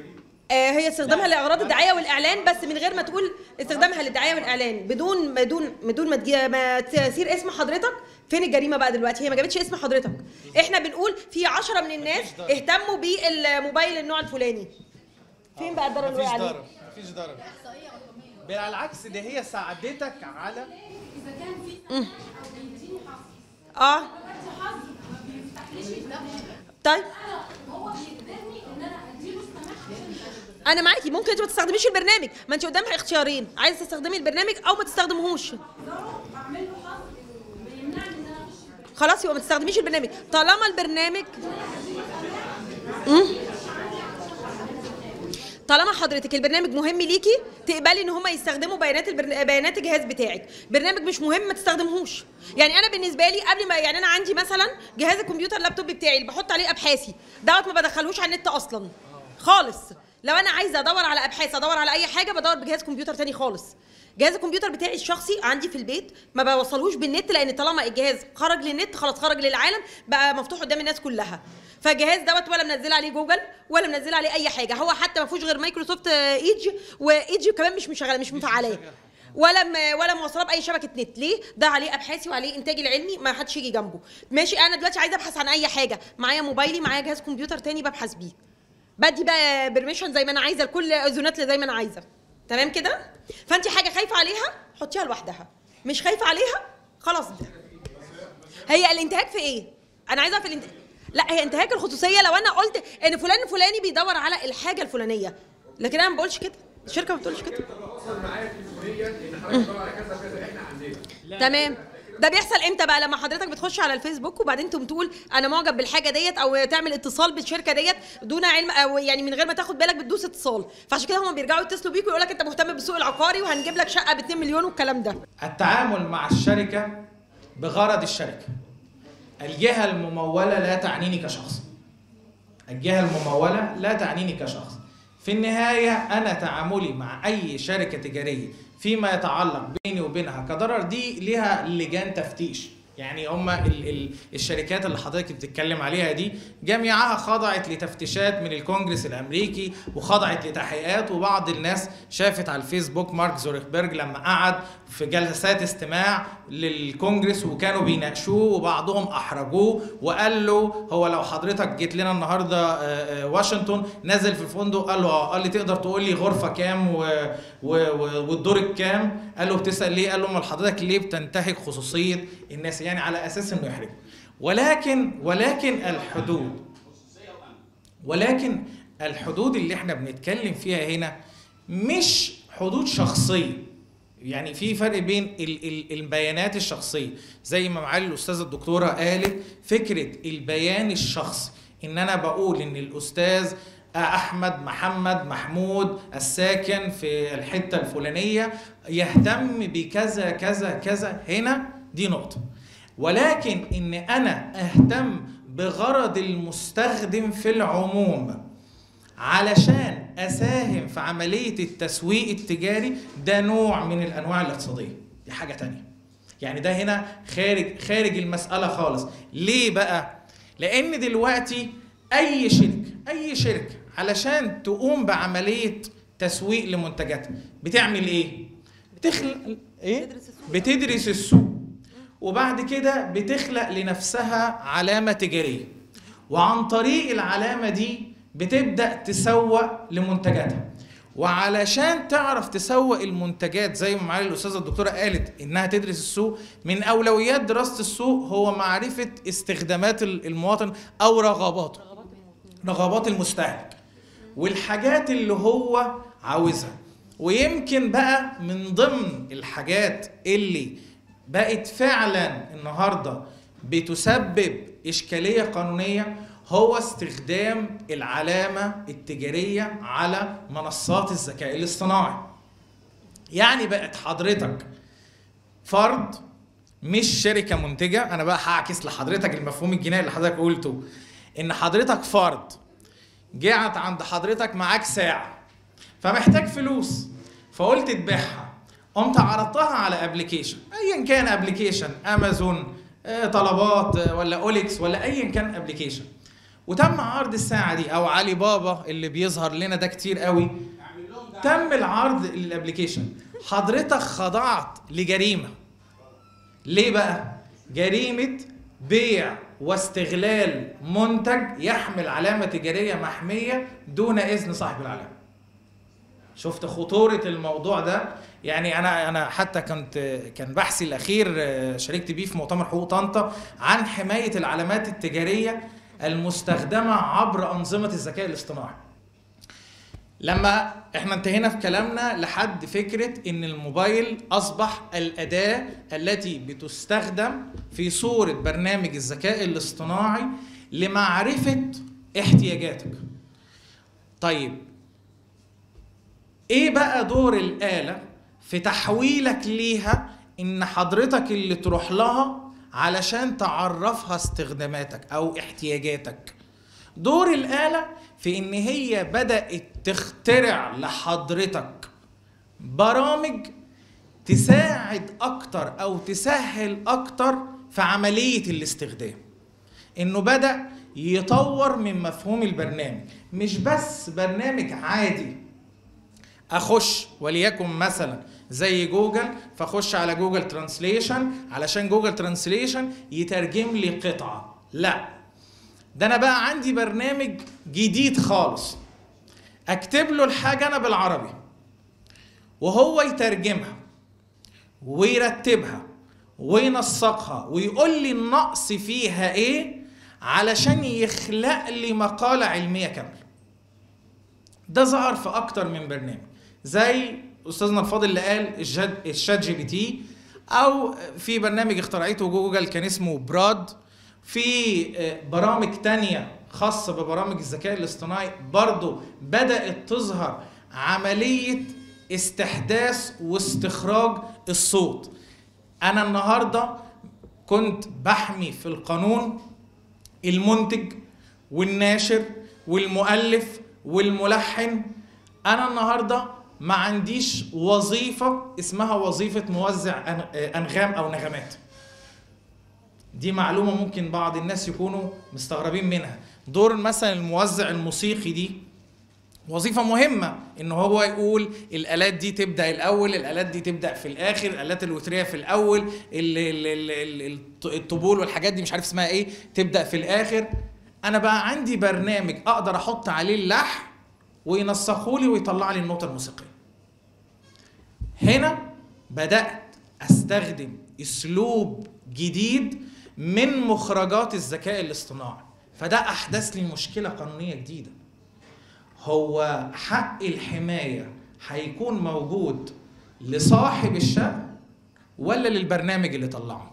Speaker 6: آه، هي استخدامها لاغراض الدعايه والاعلان بس من غير ما تقول استخدامها للدعايه والاعلان بدون بدون بدون ما تجي ما تسير اسم حضرتك فين الجريمه بقى دلوقتي هي ما جابتش اسم حضرتك احنا بنقول في عشرة من الناس اهتموا بالموبايل النوع الفلاني فين بقى الضرر اللي وقع
Speaker 4: مفيش
Speaker 6: عليه
Speaker 4: ضرر مفيش ضرر بالعكس ده هي ساعدتك على
Speaker 3: اذا كان في او بيديني حظ
Speaker 6: اه
Speaker 3: دلوقتي حظ ما بيفتحليش الدخل
Speaker 6: طيب
Speaker 3: هو بيجبرني ان انا اديله السماح عشان
Speaker 6: انا معاكي ممكن انت ما تستخدميش البرنامج ما انت قدامك اختيارين عايزه تستخدمي البرنامج او ما تستخدمهوش
Speaker 3: اعمل له حظ بيمنعني ان انا اخش
Speaker 6: خلاص يبقى ما تستخدميش البرنامج طالما البرنامج مم. طالما حضرتك البرنامج مهم ليكي تقبلي ان هم يستخدموا بيانات البرن... بيانات الجهاز بتاعك برنامج مش مهم ما تستخدمهوش يعني انا بالنسبه لي قبل ما يعني انا عندي مثلا جهاز الكمبيوتر اللابتوب بتاعي اللي بحط عليه ابحاثي دوت ما بدخلهوش على النت اصلا خالص لو انا عايزه ادور على ابحاث ادور على اي حاجه بدور بجهاز كمبيوتر تاني خالص جهاز الكمبيوتر بتاعي الشخصي عندي في البيت ما بوصلهوش بالنت لان طالما الجهاز خرج للنت خلاص خرج للعالم بقى مفتوح قدام الناس كلها فالجهاز دوت ولا منزل عليه جوجل ولا منزل عليه اي حاجه هو حتى ما فيهوش غير مايكروسوفت ايدج وايدج كمان مش مشغله مش مفعلاه ولا م... ولا موصله باي شبكه نت ليه ده عليه ابحاثي وعليه انتاجي العلمي ما حدش يجي جنبه ماشي انا دلوقتي عايزه ابحث عن اي حاجه معايا موبايلي معايا جهاز كمبيوتر تاني ببحث بيه بدي بقى برميشن زي ما انا عايزه لكل اذونات اللي زي ما انا عايزه تمام كده فانت حاجه خايفه عليها حطيها لوحدها مش خايفه عليها خلاص هي الانتهاك في ايه انا عايزه في الانتهاك لا هي انتهاك الخصوصيه لو انا قلت ان فلان الفلاني بيدور على الحاجه الفلانيه لكن انا ما بقولش كده الشركه ما بتقولش كده تمام ده بيحصل امتى بقى لما حضرتك بتخش على الفيسبوك وبعدين تقوم تقول انا معجب بالحاجه ديت او تعمل اتصال بالشركه ديت دون علم او يعني من غير ما تاخد بالك بتدوس اتصال فعشان كده هم بيرجعوا يتصلوا بيك ويقول لك انت مهتم بالسوق العقاري وهنجيب لك شقه ب 2 مليون والكلام ده
Speaker 4: التعامل مع الشركة بغرض الشركة الجهة الممولة لا تعنيني كشخص الجهة الممولة لا تعنيني كشخص في النهاية أنا تعاملي مع أي شركة تجارية فيما يتعلق بيني وبينها كضرر دي ليها لجان تفتيش يعني هم ال ال الشركات اللي حضرتك بتتكلم عليها دي جميعها خضعت لتفتيشات من الكونجرس الامريكي وخضعت لتحقيقات وبعض الناس شافت على الفيسبوك مارك زورخبيرج لما قعد في جلسات استماع للكونجرس وكانوا بيناقشوه وبعضهم احرجوه وقال له هو لو حضرتك جيت لنا النهارده آه، آه، واشنطن نزل في الفندق قال له اه قال لي تقدر تقول لي غرفه كام و... و... و... والدور الكام قال له بتسال ليه قال له امال حضرتك ليه بتنتهك خصوصيه الناس يعني على اساس انه يحرجه ولكن ولكن الحدود ولكن الحدود اللي احنا بنتكلم فيها هنا مش حدود شخصيه يعني في فرق بين ال- ال- البيانات الشخصيه زي ما معالي الاستاذه الدكتوره قالت فكره البيان الشخصي ان انا بقول ان الاستاذ احمد محمد محمود الساكن في الحته الفلانيه يهتم بكذا كذا كذا هنا دي نقطه ولكن ان انا اهتم بغرض المستخدم في العموم علشان اساهم في عمليه التسويق التجاري ده نوع من الانواع الاقتصاديه دي حاجه تانية يعني ده هنا خارج خارج المساله خالص ليه بقى لان دلوقتي اي شركه اي شركه علشان تقوم بعمليه تسويق لمنتجاتها بتعمل ايه بتخلق ايه بتدرس السوق وبعد كده بتخلق لنفسها علامه تجاريه وعن طريق العلامه دي بتبدا تسوق لمنتجاتها وعلشان تعرف تسوق المنتجات زي ما معالي الاستاذه الدكتوره قالت انها تدرس السوق من اولويات دراسه السوق هو معرفه استخدامات المواطن او رغباته رغبات المستهلك والحاجات اللي هو عاوزها ويمكن بقى من ضمن الحاجات اللي بقت فعلا النهارده بتسبب اشكاليه قانونيه هو استخدام العلامه التجاريه على منصات الذكاء الاصطناعي يعني بقت حضرتك فرد مش شركه منتجه انا بقى هعكس لحضرتك المفهوم الجنائي اللي حضرتك قلته ان حضرتك فرد جعت عند حضرتك معاك ساعه فمحتاج فلوس فقلت تبيعها قمت عرضتها على ابلكيشن ايا كان ابلكيشن امازون آه، طلبات آه، ولا اوليكس ولا ايا كان ابلكيشن وتم عرض الساعه دي او علي بابا اللي بيظهر لنا ده كتير قوي تم العرض للابلكيشن حضرتك خضعت لجريمه ليه بقى جريمه بيع واستغلال منتج يحمل علامه تجاريه محميه دون اذن صاحب العلامه شفت خطورة الموضوع ده يعني أنا أنا حتى كنت كان بحثي الأخير آه، شاركت بيه في مؤتمر حقوق طنطا عن حماية العلامات التجارية المستخدمة عبر أنظمة الذكاء الاصطناعي. لما احنا انتهينا في كلامنا لحد فكرة ان الموبايل اصبح الاداة التي بتستخدم في صورة برنامج الذكاء الاصطناعي لمعرفة احتياجاتك طيب ايه بقى دور الآلة في تحويلك ليها ان حضرتك اللي تروح لها علشان تعرفها استخداماتك او احتياجاتك دور الآلة في ان هي بدأت تخترع لحضرتك برامج تساعد اكتر او تسهل اكتر في عملية الاستخدام انه بدأ يطور من مفهوم البرنامج مش بس برنامج عادي اخش وليكن مثلا زي جوجل فاخش على جوجل ترانسليشن علشان جوجل ترانسليشن يترجم لي قطعه لا ده انا بقى عندي برنامج جديد خالص اكتب له الحاجه انا بالعربي وهو يترجمها ويرتبها وينسقها ويقول لي النقص فيها ايه علشان يخلق لي مقاله علميه كامله ده ظهر في اكتر من برنامج زي استاذنا الفاضل اللي قال الجد- الشات جي بي تي او في برنامج اخترعته جوجل كان اسمه براد في آه، برامج تانية خاصة ببرامج الذكاء الاصطناعي برضو بدأت تظهر عملية استحداث واستخراج الصوت أنا النهاردة كنت بحمي في القانون المنتج والناشر والمؤلف والملحن انا النهارده ما عنديش وظيفه اسمها وظيفه موزع أن- انغام او نغمات دي معلومه ممكن بعض الناس يكونوا مستغربين منها دور مثلا الموزع الموسيقي دي وظيفه مهمه ان هو يقول الالات دي تبدا الاول الالات دي تبدا في الاخر الالات الوتريه في الاول ال- ال- ال- ال- الط- الطبول والحاجات دي مش عارف اسمها ايه تبدا في الاخر انا بقى عندي برنامج اقدر احط عليه اللحن وينسقه لي ويطلع لي النوتة الموسيقية هنا بدأت استخدم اسلوب جديد من مخرجات الذكاء الاصطناعي فده احدث لي مشكلة قانونية جديدة هو حق الحماية هيكون موجود لصاحب الشأن ولا للبرنامج اللي طلعه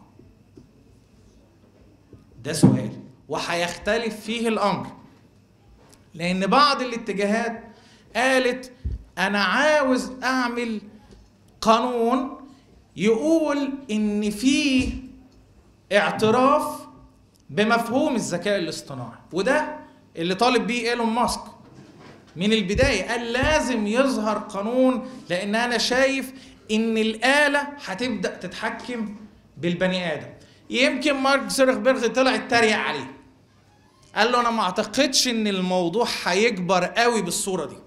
Speaker 4: ده سؤال وهيختلف فيه الامر لان بعض الاتجاهات قالت انا عاوز اعمل قانون يقول ان في اعتراف بمفهوم الذكاء الاصطناعي وده اللي طالب بيه ايلون ماسك من البداية قال لازم يظهر قانون لأن أنا شايف إن الآلة هتبدأ تتحكم بالبني آدم يمكن مارك زيرخبيرغ طلع اتريق عليه قال له أنا ما أعتقدش إن الموضوع هيكبر قوي بالصورة دي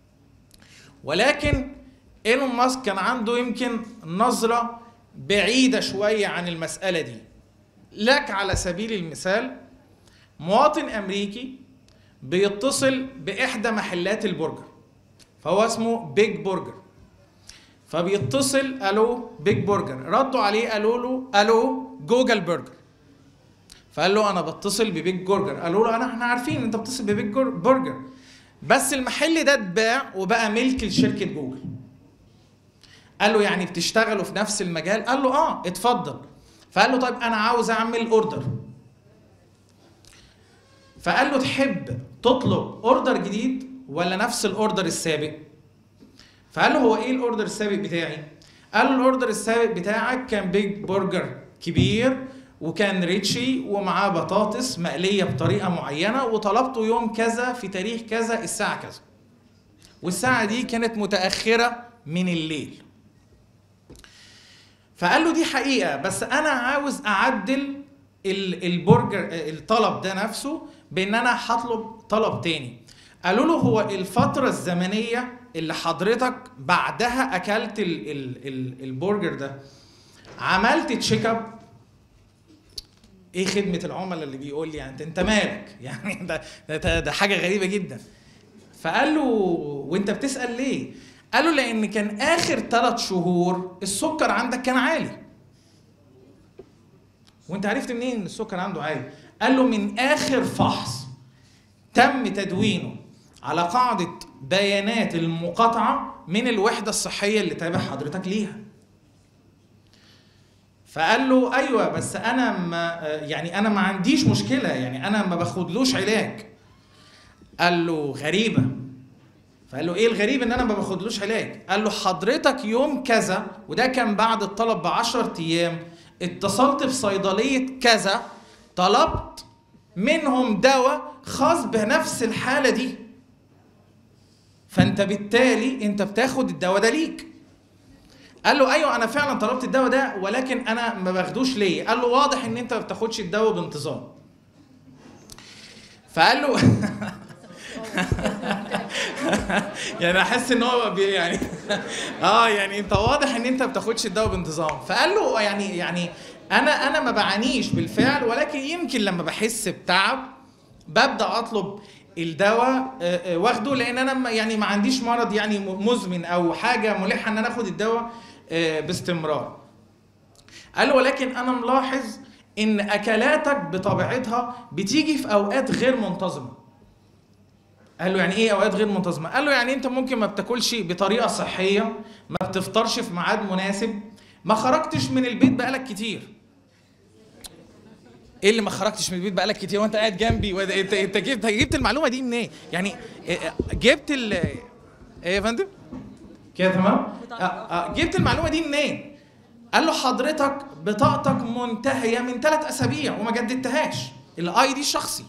Speaker 4: ولكن ايلون ماسك كان عنده يمكن نظرة بعيدة شوية عن المسألة دي لك على سبيل المثال مواطن أمريكي بيتصل بإحدى محلات البرجر فهو اسمه بيج برجر فبيتصل الو بيج برجر ردوا عليه قالوا له الو جوجل برجر فقال له انا بتصل ببيج برجر قالوا له انا احنا عارفين انت بتصل ببيج جر- برجر بس المحل ده اتباع وبقى ملك لشركه جوجل قال له يعني بتشتغلوا في نفس المجال قال له اه اتفضل فقال له طيب انا عاوز اعمل اوردر فقال له تحب تطلب اوردر جديد ولا نفس الاوردر السابق فقال له هو ايه الاوردر السابق بتاعي قال له الاوردر السابق بتاعك كان بيج برجر كبير وكان ريتشي ومعاه بطاطس مقليه بطريقه معينه وطلبته يوم كذا في تاريخ كذا الساعه كذا والساعه دي كانت متاخره من الليل فقال له دي حقيقه بس انا عاوز اعدل ال- البرجر الطلب ده نفسه بان انا هطلب طلب تاني قالوا له هو الفتره الزمنيه اللي حضرتك بعدها اكلت ال ال ال البرجر ده عملت تشيك اب ايه خدمه العملاء اللي بيقول لي يعني انت انت مالك يعني ده ده, ده حاجه غريبه جدا فقال له وانت بتسال ليه قال له لان كان اخر ثلاث شهور السكر عندك كان عالي وانت عرفت منين ان السكر عنده عالي قال له من اخر فحص تم تدوينه على قاعده بيانات المقاطعه من الوحده الصحيه اللي تابع حضرتك ليها فقال له ايوه بس انا ما يعني انا ما عنديش مشكله يعني انا ما باخدلوش علاج قال له غريبه فقال له ايه الغريب ان انا ما باخدلوش علاج قال له حضرتك يوم كذا وده كان بعد الطلب ب 10 ايام اتصلت بصيدليه كذا طلبت منهم دواء خاص بنفس الحاله دي فانت بالتالي انت بتاخد الدواء ده ليك قال له ايوه انا فعلا طلبت الدواء ده ولكن انا ما باخدوش ليه قال له واضح ان انت ما بتاخدش الدواء بانتظام فقال له يعني احس ان هو بي يعني اه يعني انت واضح ان انت ما بتاخدش الدواء بانتظام فقال له يعني يعني انا انا ما بعانيش بالفعل ولكن يمكن لما بحس بتعب ببدا اطلب الدواء آه، آه، واخده لان انا ما- يعني ما عنديش مرض يعني م- مزمن او حاجه ملحه ان انا اخد الدواء آه، باستمرار قال له ولكن انا ملاحظ ان اكلاتك بطبيعتها بتيجي في اوقات غير منتظمه قال له يعني ايه اوقات غير منتظمه قال له يعني انت ممكن ما بتاكلش بطريقه صحيه ما بتفطرش في ميعاد مناسب ما خرجتش من البيت بقالك كتير ايه اللي ما خرجتش من البيت بقالك كتير وانت قاعد جنبي وده- انت انت جبت جبت المعلومه دي منين يعني إيه- جبت ال ايه يا فندم كده تمام آه، آه، جبت المعلومه دي منين قال له حضرتك بطاقتك منتهيه من ثلاث اسابيع وما جددتهاش الاي دي الشخصي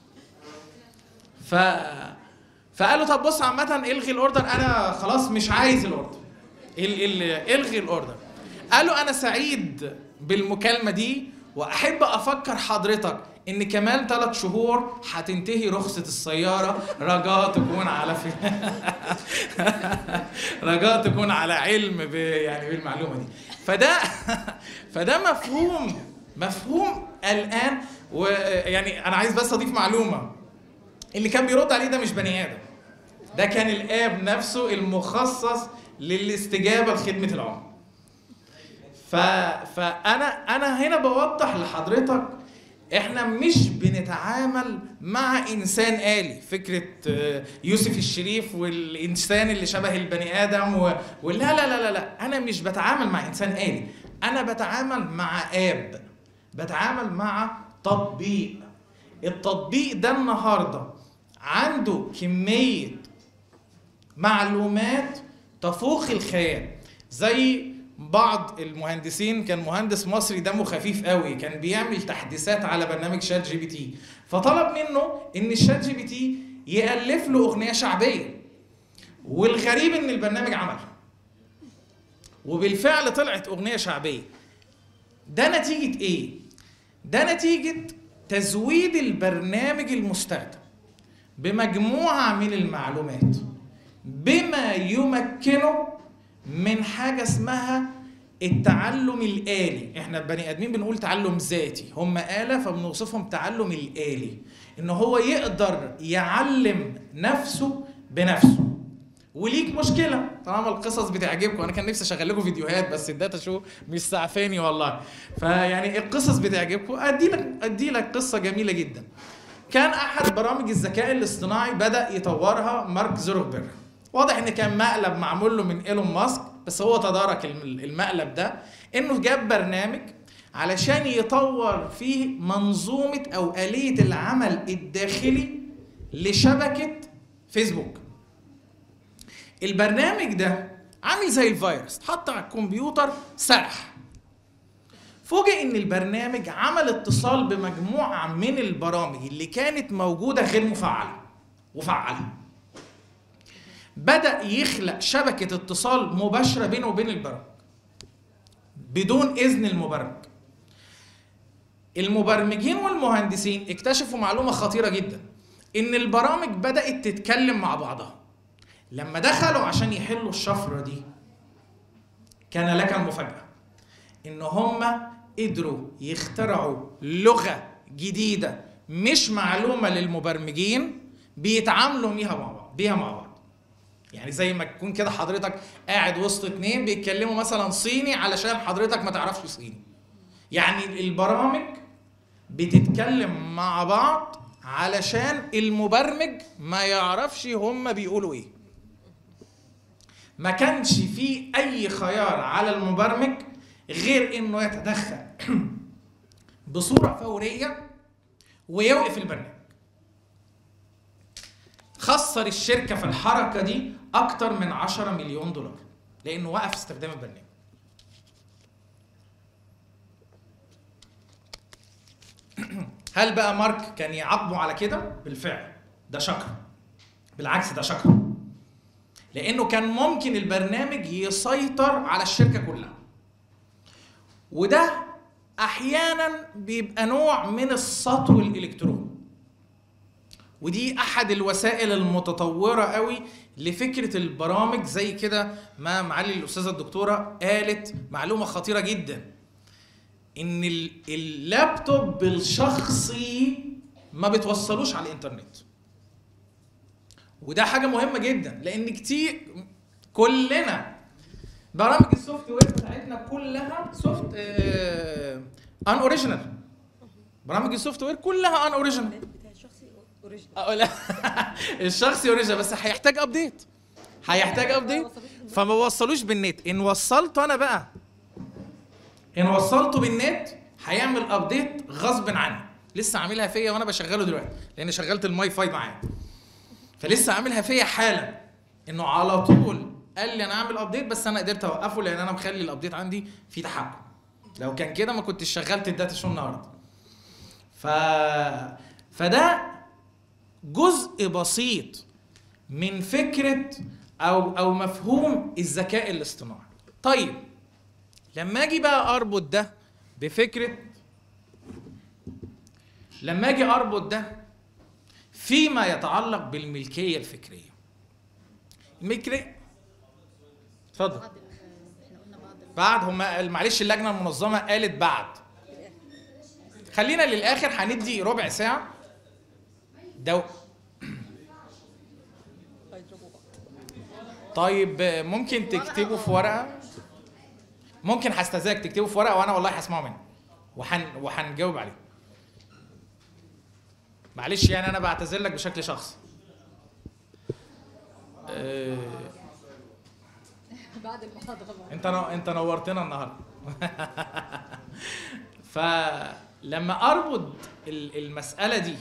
Speaker 4: ف فقال له طب بص عامة الغي الاوردر انا خلاص مش عايز الاوردر ال... ال... الغي الاوردر قال له انا سعيد بالمكالمة دي واحب افكر حضرتك ان كمان ثلاث شهور هتنتهي رخصة السيارة رجاء تكون على في رجاء تكون على علم ب... يعني بالمعلومة دي فده فده مفهوم مفهوم الان ويعني انا عايز بس اضيف معلومة اللي كان بيرد عليه ده مش بني ادم ده كان الاب نفسه المخصص للاستجابه لخدمه العمر ف... فانا انا هنا بوضح لحضرتك احنا مش بنتعامل مع انسان آلي فكرة آه، يوسف الشريف والانسان اللي شبه البني ادم و... ولا لا لا لا لا انا مش بتعامل مع انسان آلي انا بتعامل مع اب بتعامل مع تطبيق التطبيق ده النهارده عنده كمية معلومات تفوق الخيال زي بعض المهندسين كان مهندس مصري دمه خفيف قوي كان بيعمل تحديثات على برنامج شات جي بي تي فطلب منه ان الشات جي بي تي يالف له اغنيه شعبيه والغريب ان البرنامج عملها وبالفعل طلعت اغنيه شعبيه ده نتيجه ايه ده نتيجه تزويد البرنامج المستخدم بمجموعه من المعلومات بما يمكنه من حاجه اسمها التعلم الآلي احنا البني ادمين بنقول تعلم ذاتي هم آلة فبنوصفهم تعلم الآلي ان هو يقدر يعلم نفسه بنفسه وليك مشكله طالما القصص بتعجبكم انا كان نفسي اشغل لكم فيديوهات بس الداتا شو مش سعفاني والله فيعني القصص بتعجبكم ادي لك ادي لك قصه جميله جدا كان احد برامج الذكاء الاصطناعي بدا يطورها مارك زوكربيرج واضح ان كان مقلب معمول له من ايلون ماسك بس هو تدارك الم- المقلب ده انه جاب برنامج علشان يطور فيه منظومه او اليه العمل الداخلي لشبكه فيسبوك البرنامج ده عامل زي الفيروس اتحط على الكمبيوتر سرح فوجئ ان البرنامج عمل اتصال بمجموعه من البرامج اللي كانت موجوده غير مفعله وفعلها بدا يخلق شبكه اتصال مباشره بينه وبين البرامج بدون اذن المبرمج المبرمجين والمهندسين اكتشفوا معلومه خطيره جدا ان البرامج بدات تتكلم مع بعضها لما دخلوا عشان يحلوا الشفره دي كان لك المفاجاه ان هم قدروا يخترعوا لغه جديده مش معلومه للمبرمجين بيتعاملوا بيها مع بعض بيها مع بعض يعني زي ما تكون كده حضرتك قاعد وسط اتنين بيتكلموا مثلا صيني علشان حضرتك ما تعرفش صيني يعني البرامج بتتكلم مع بعض علشان المبرمج ما يعرفش هم بيقولوا ايه ما كانش فيه اي خيار على المبرمج غير انه يتدخل بصوره فوريه ويوقف البرنامج خسر الشركه في الحركه دي اكتر من 10 مليون دولار لانه وقف استخدام البرنامج هل بقى مارك كان يعاقبه على كده بالفعل ده شكر بالعكس ده شكر لانه كان ممكن البرنامج يسيطر على الشركه كلها وده احيانا بيبقى نوع من السطو الالكتروني ودي احد الوسائل المتطوره قوي لفكره البرامج زي كده ما معالي الاستاذه الدكتوره قالت معلومه خطيره جدا ان ال- اللابتوب الشخصي ما بتوصلوش على الانترنت وده حاجه مهمه جدا لان كتير كلنا برامج السوفت وير بتاعتنا كلها سوفت ان اوريجينال برامج السوفت وير كلها ان اوريجينال
Speaker 6: بتاع الشخصي اوريجينال
Speaker 4: أه، لا الشخصي اوريجينال بس هيحتاج ابديت هيحتاج ابديت فما وصلوش بالنت ان وصلت انا بقى ان وصلته بالنت هيعمل ابديت غصب عني لسه عاملها فيا وانا بشغله دلوقتي لان شغلت الماي فاي معاه فلسه عاملها فيا حالا انه على طول قال لي انا اعمل ابديت بس انا قدرت اوقفه لان انا مخلي الابديت عندي في تحكم لو كان كده ما كنتش شغلت الداتا شو النهارده ف فده جزء بسيط من فكره او او مفهوم الذكاء الاصطناعي طيب لما اجي بقى اربط ده بفكره لما اجي اربط ده فيما يتعلق بالملكيه الفكريه الملكيه اتفضل
Speaker 3: بعض ال- احنا قلنا بعض ال-
Speaker 4: بعد هما معلش اللجنه المنظمه قالت بعد خلينا للاخر هندي ربع ساعه دو طيب ممكن تكتبوا في ورقه ممكن هستاذنك تكتبوا في ورقه وانا والله هسمعه منك وحن وهنجاوب عليه معلش يعني انا بعتذر لك بشكل شخصي أه
Speaker 6: بعد المحاضره بقى
Speaker 4: انت نو... انت نورتنا النهارده فلما اربط ال- المساله دي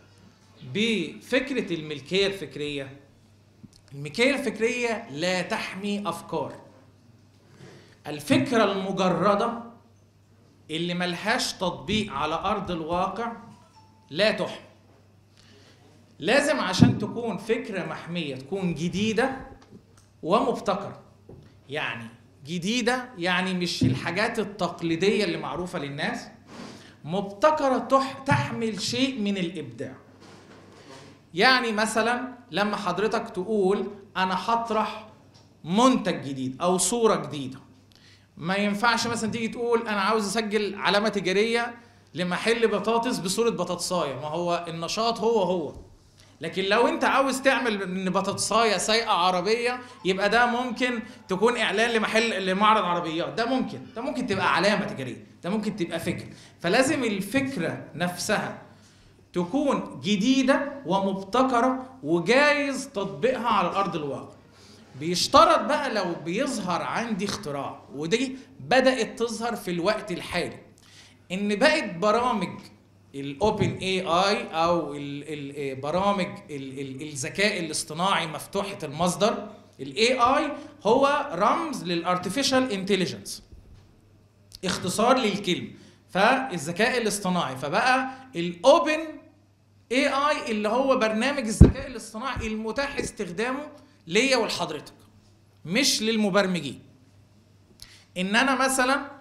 Speaker 4: بفكره الملكيه الفكريه الملكيه الفكريه لا تحمي افكار الفكره المجرده اللي ملهاش تطبيق على ارض الواقع لا تحمي لازم عشان تكون فكره محميه تكون جديده ومبتكره يعني جديدة يعني مش الحاجات التقليدية اللي معروفة للناس مبتكرة تح تحمل شيء من الإبداع يعني مثلا لما حضرتك تقول أنا هطرح منتج جديد أو صورة جديدة ما ينفعش مثلا تيجي تقول أنا عاوز أسجل علامة تجارية لمحل بطاطس بصورة بطاطساية ما هو النشاط هو هو لكن لو انت عاوز تعمل ان بطاطسايه سايقه عربيه يبقى ده ممكن تكون اعلان لمحل لمعرض عربيات ده ممكن ده ممكن تبقى علامه تجاريه ده ممكن تبقى فكره فلازم الفكره نفسها تكون جديده ومبتكره وجايز تطبيقها على ارض الواقع بيشترط بقى لو بيظهر عندي اختراع ودي بدات تظهر في الوقت الحالي ان بقت برامج الاوبن اي اي او ال- ال- برامج ال- ال- الذكاء الاصطناعي مفتوحه المصدر الاي اي هو رمز للارتفيشال انتليجنس اختصار للكلمه فالذكاء الاصطناعي فبقى الاوبن اي اي اللي هو برنامج الذكاء الاصطناعي المتاح استخدامه ليا ولحضرتك مش للمبرمجين ان انا مثلا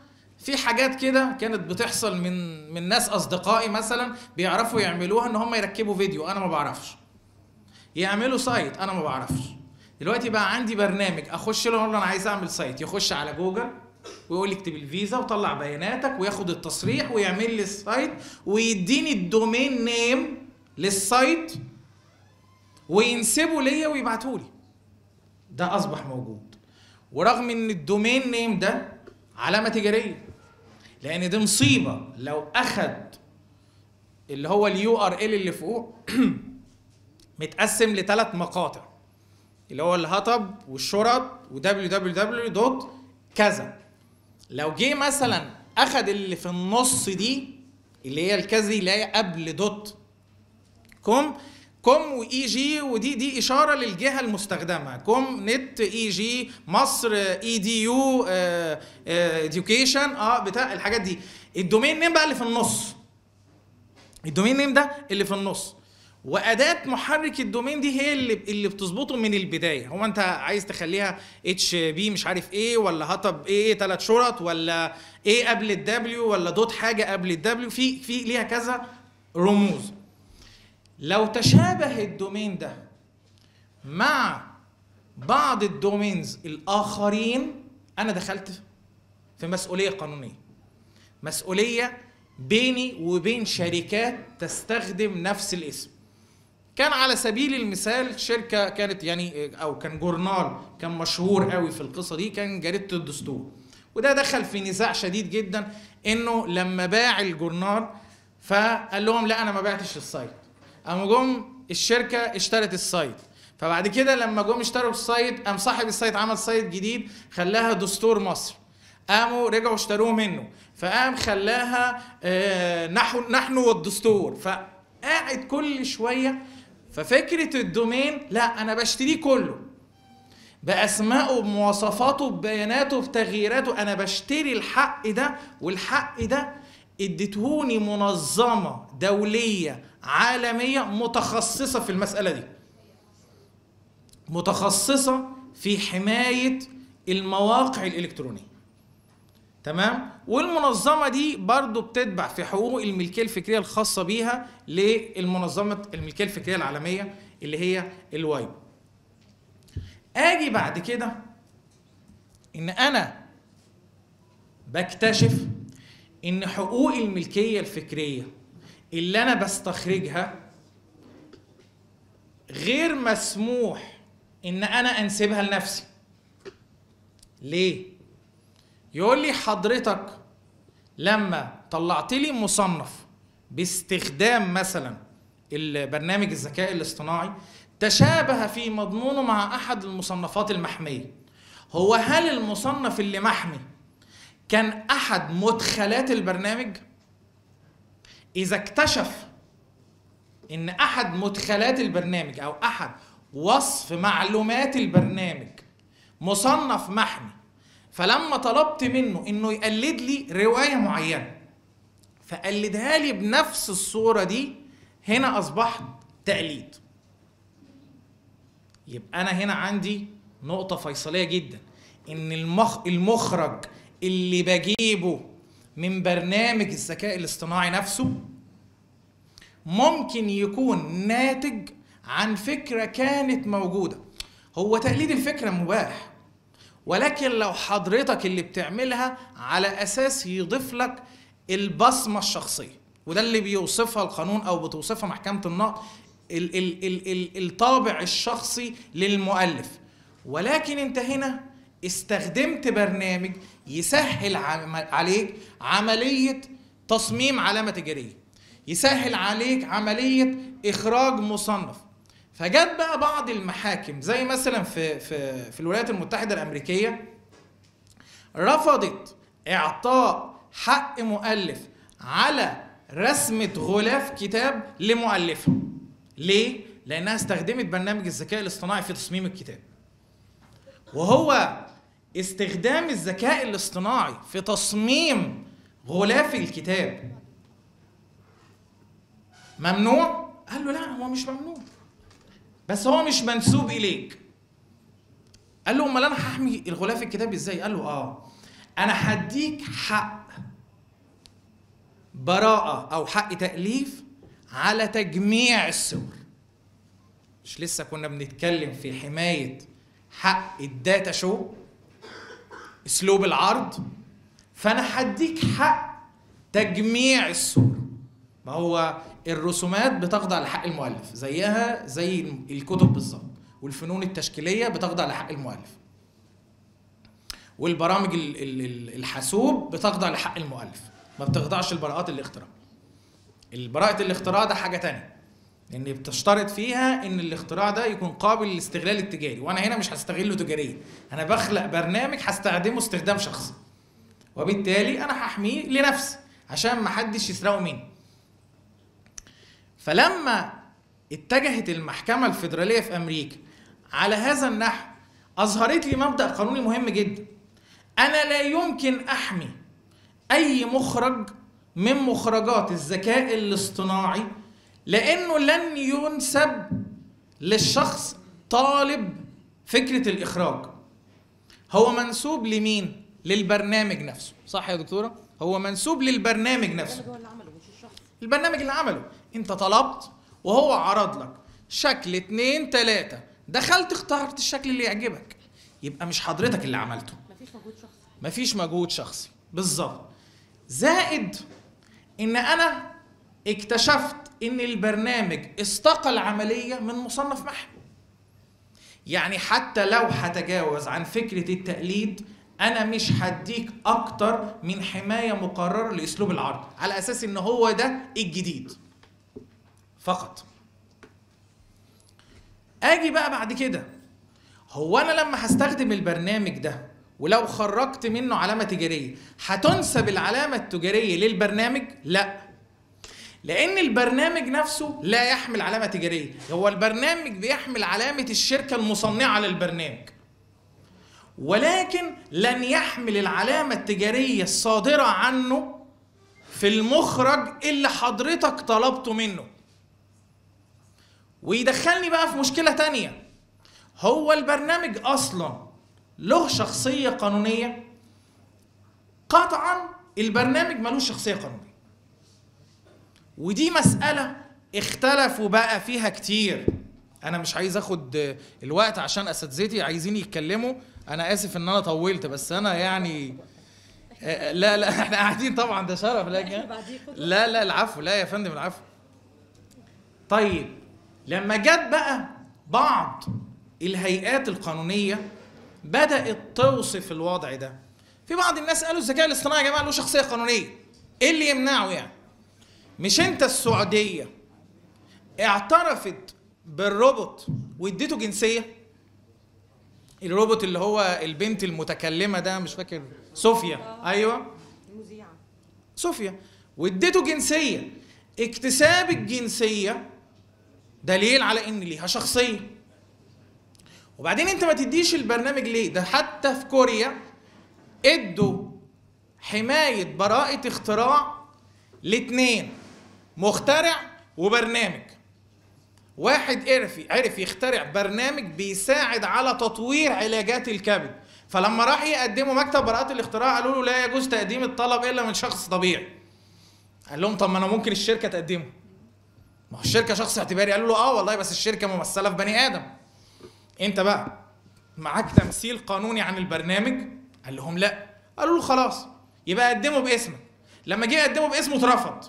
Speaker 4: في حاجات كده كانت بتحصل من من ناس اصدقائي مثلا بيعرفوا يعملوها ان هم يركبوا فيديو انا ما بعرفش يعملوا سايت انا ما بعرفش دلوقتي بقى عندي برنامج اخش له اقول له انا عايز اعمل سايت يخش على جوجل ويقول لي اكتب الفيزا وطلع بياناتك وياخد التصريح ويعمل لي السايت ويديني الدومين نيم للسايت وينسبه ليا ويبعته لي ده اصبح موجود ورغم ان الدومين نيم ده علامه تجاريه لان دي مصيبه لو اخد اللي هو اليو ار ال اللي فوق متقسم لثلاث مقاطع اللي هو الهطب والشرط ودبليو دبليو دبليو دوت كذا لو جه مثلا اخد اللي في النص دي اللي هي الكذا اللي هي قبل دوت كوم كوم واي جي ودي دي اشاره للجهه المستخدمه كوم نت اي جي مصر اي دي يو اديوكيشن اه بتاع الحاجات دي الدومين نيم بقى اللي في النص الدومين نيم ده اللي في النص واداه محرك الدومين دي هي اللي اللي بتظبطه من البدايه هو انت عايز تخليها اتش بي مش عارف ايه ولا هطب ايه ثلاث شرط ولا ايه قبل الدبليو ولا دوت حاجه قبل الدبليو في في ليها كذا رموز لو تشابه الدومين ده مع بعض الدومينز الاخرين انا دخلت في مسؤوليه قانونيه مسؤوليه بيني وبين شركات تستخدم نفس الاسم كان على سبيل المثال شركه كانت يعني او كان جورنال كان مشهور قوي في القصه دي كان جريده الدستور وده دخل في نزاع شديد جدا انه لما باع الجورنال فقال لهم لا انا ما بعتش السايت قاموا جم الشركه اشترت السايت فبعد كده لما جم اشتروا السايت قام صاحب السايت عمل سايت جديد خلاها دستور مصر قاموا رجعوا اشتروه منه فقام خلاها آه، نحو نحن والدستور فقاعد كل شويه ففكره الدومين لا انا بشتريه كله باسمائه بمواصفاته ببياناته بتغييراته انا بشتري الحق ده والحق ده اديتهوني منظمه دوليه عالميه متخصصه في المساله دي متخصصه في حمايه المواقع الالكترونيه تمام والمنظمه دي برضو بتتبع في حقوق الملكيه الفكريه الخاصه بيها للمنظمه الملكيه الفكريه العالميه اللي هي الوايب اجي بعد كده ان انا بكتشف ان حقوق الملكيه الفكريه اللي انا بستخرجها غير مسموح ان انا انسبها لنفسي ليه يقول لي حضرتك لما طلعت لي مصنف باستخدام مثلا البرنامج الذكاء الاصطناعي تشابه في مضمونه مع احد المصنفات المحميه هو هل المصنف اللي محمي كان احد مدخلات البرنامج اذا اكتشف ان احد مدخلات البرنامج او احد وصف معلومات البرنامج مصنف محمي فلما طلبت منه انه يقلد لي روايه معينه فقلدها لي بنفس الصوره دي هنا اصبحت تقليد يبقى انا هنا عندي نقطه فيصليه جدا ان المخ المخرج اللي بجيبه من برنامج الذكاء الاصطناعي نفسه ممكن يكون ناتج عن فكره كانت موجوده هو تقليد الفكره مباح ولكن لو حضرتك اللي بتعملها على اساس يضيف لك البصمه الشخصيه وده اللي بيوصفها القانون او بتوصفها محكمه النقد ال ال ال ال الطابع الشخصي للمؤلف ولكن انت هنا استخدمت برنامج يسهل عم- عليك عمليه تصميم علامه تجاريه يسهل عليك عمليه اخراج مصنف فجت بقى بعض المحاكم زي مثلا في في في الولايات المتحده الامريكيه رفضت اعطاء حق مؤلف على رسمه غلاف كتاب لمؤلفها ليه لانها استخدمت برنامج الذكاء الاصطناعي في تصميم الكتاب وهو استخدام الذكاء الاصطناعي في تصميم غلاف الكتاب ممنوع قال له لا هو مش ممنوع بس هو مش منسوب اليك قال له امال انا هحمي الغلاف الكتاب ازاي قال له اه انا هديك حق براءة او حق تأليف على تجميع الصور مش لسه كنا بنتكلم في حماية حق الداتا شو اسلوب العرض فانا هديك حق تجميع الصور ما هو الرسومات بتخضع لحق المؤلف زيها زي الكتب بالظبط والفنون التشكيليه بتخضع لحق المؤلف والبرامج ال- ال- ال- الحاسوب بتخضع لحق المؤلف ما بتخضعش لبراءات الاختراع البراءة الاختراع ده حاجة تانية لأن بتشترط فيها إن الاختراع ده يكون قابل للاستغلال التجاري وأنا هنا مش هستغله تجاريا أنا بخلق برنامج هستخدمه استخدام شخصي وبالتالي أنا هحميه لنفسي عشان ما حدش يسرقه مني فلما اتجهت المحكمة الفيدرالية في أمريكا على هذا النحو أظهرت لي مبدأ قانوني مهم جدا أنا لا يمكن أحمي أي مخرج من مخرجات الذكاء الاصطناعي لأنه لن ينسب للشخص طالب فكرة الإخراج هو منسوب لمين؟ للبرنامج نفسه صح يا دكتورة؟ هو منسوب للبرنامج نفسه
Speaker 6: هو اللي عمله مش الشخص
Speaker 4: البرنامج اللي عمله انت طلبت وهو عرض لك شكل اتنين تلاتة دخلت اخترت الشكل اللي يعجبك يبقى مش حضرتك اللي عملته
Speaker 6: مفيش مجهود شخصي
Speaker 4: مفيش مجهود شخصي بالظبط زائد ان انا اكتشفت ان البرنامج استقى العمليه من مصنف محو يعني حتى لو هتجاوز عن فكره التقليد انا مش هديك اكتر من حمايه مقرره لاسلوب العرض على اساس ان هو ده الجديد فقط اجي بقى بعد كده هو انا لما هستخدم البرنامج ده ولو خرجت منه علامه تجاريه هتنسب العلامه التجاريه للبرنامج لا لان البرنامج نفسه لا يحمل علامه تجاريه هو البرنامج بيحمل علامه الشركه المصنعه للبرنامج ولكن لن يحمل العلامه التجاريه الصادره عنه في المخرج اللي حضرتك طلبته منه ويدخلني بقى في مشكله تانية هو البرنامج اصلا له شخصيه قانونيه قطعا البرنامج ملوش شخصيه قانونيه ودي مساله اختلفوا بقى فيها كتير انا مش عايز اخد الوقت عشان اساتذتي عايزين يتكلموا انا اسف ان انا طولت بس انا يعني آه، لا لا احنا قاعدين طبعا ده شرف لكن لا لا العفو لا يا فندم العفو طيب لما جت بقى بعض الهيئات القانونيه بدات توصف الوضع ده في بعض الناس قالوا الذكاء الاصطناعي يا جماعه له شخصيه قانونيه ايه اللي يمنعه يعني مش انت السعوديه اعترفت بالروبوت واديته جنسيه الروبوت اللي هو البنت المتكلمه ده مش فاكر صوفيا ايوه
Speaker 6: المذيعة
Speaker 4: صوفيا واديته جنسيه اكتساب الجنسيه دليل على ان ليها شخصيه وبعدين انت ما تديش البرنامج ليه ده حتى في كوريا ادوا حمايه براءه اختراع لاتنين مخترع وبرنامج واحد عرف عرف يخترع برنامج بيساعد على تطوير علاجات الكبد فلما راح يقدموا مكتب براءة الاختراع قالوا له لا يجوز تقديم الطلب الا من شخص طبيعي قال لهم طب ما انا ممكن الشركه تقدمه ما هو الشركه شخص اعتباري قالوا له اه والله بس الشركه ممثله في بني ادم انت بقى معاك تمثيل قانوني عن البرنامج قال لهم لا قالوا له خلاص يبقى قدمه باسمك لما جه يقدمه باسمه اترفض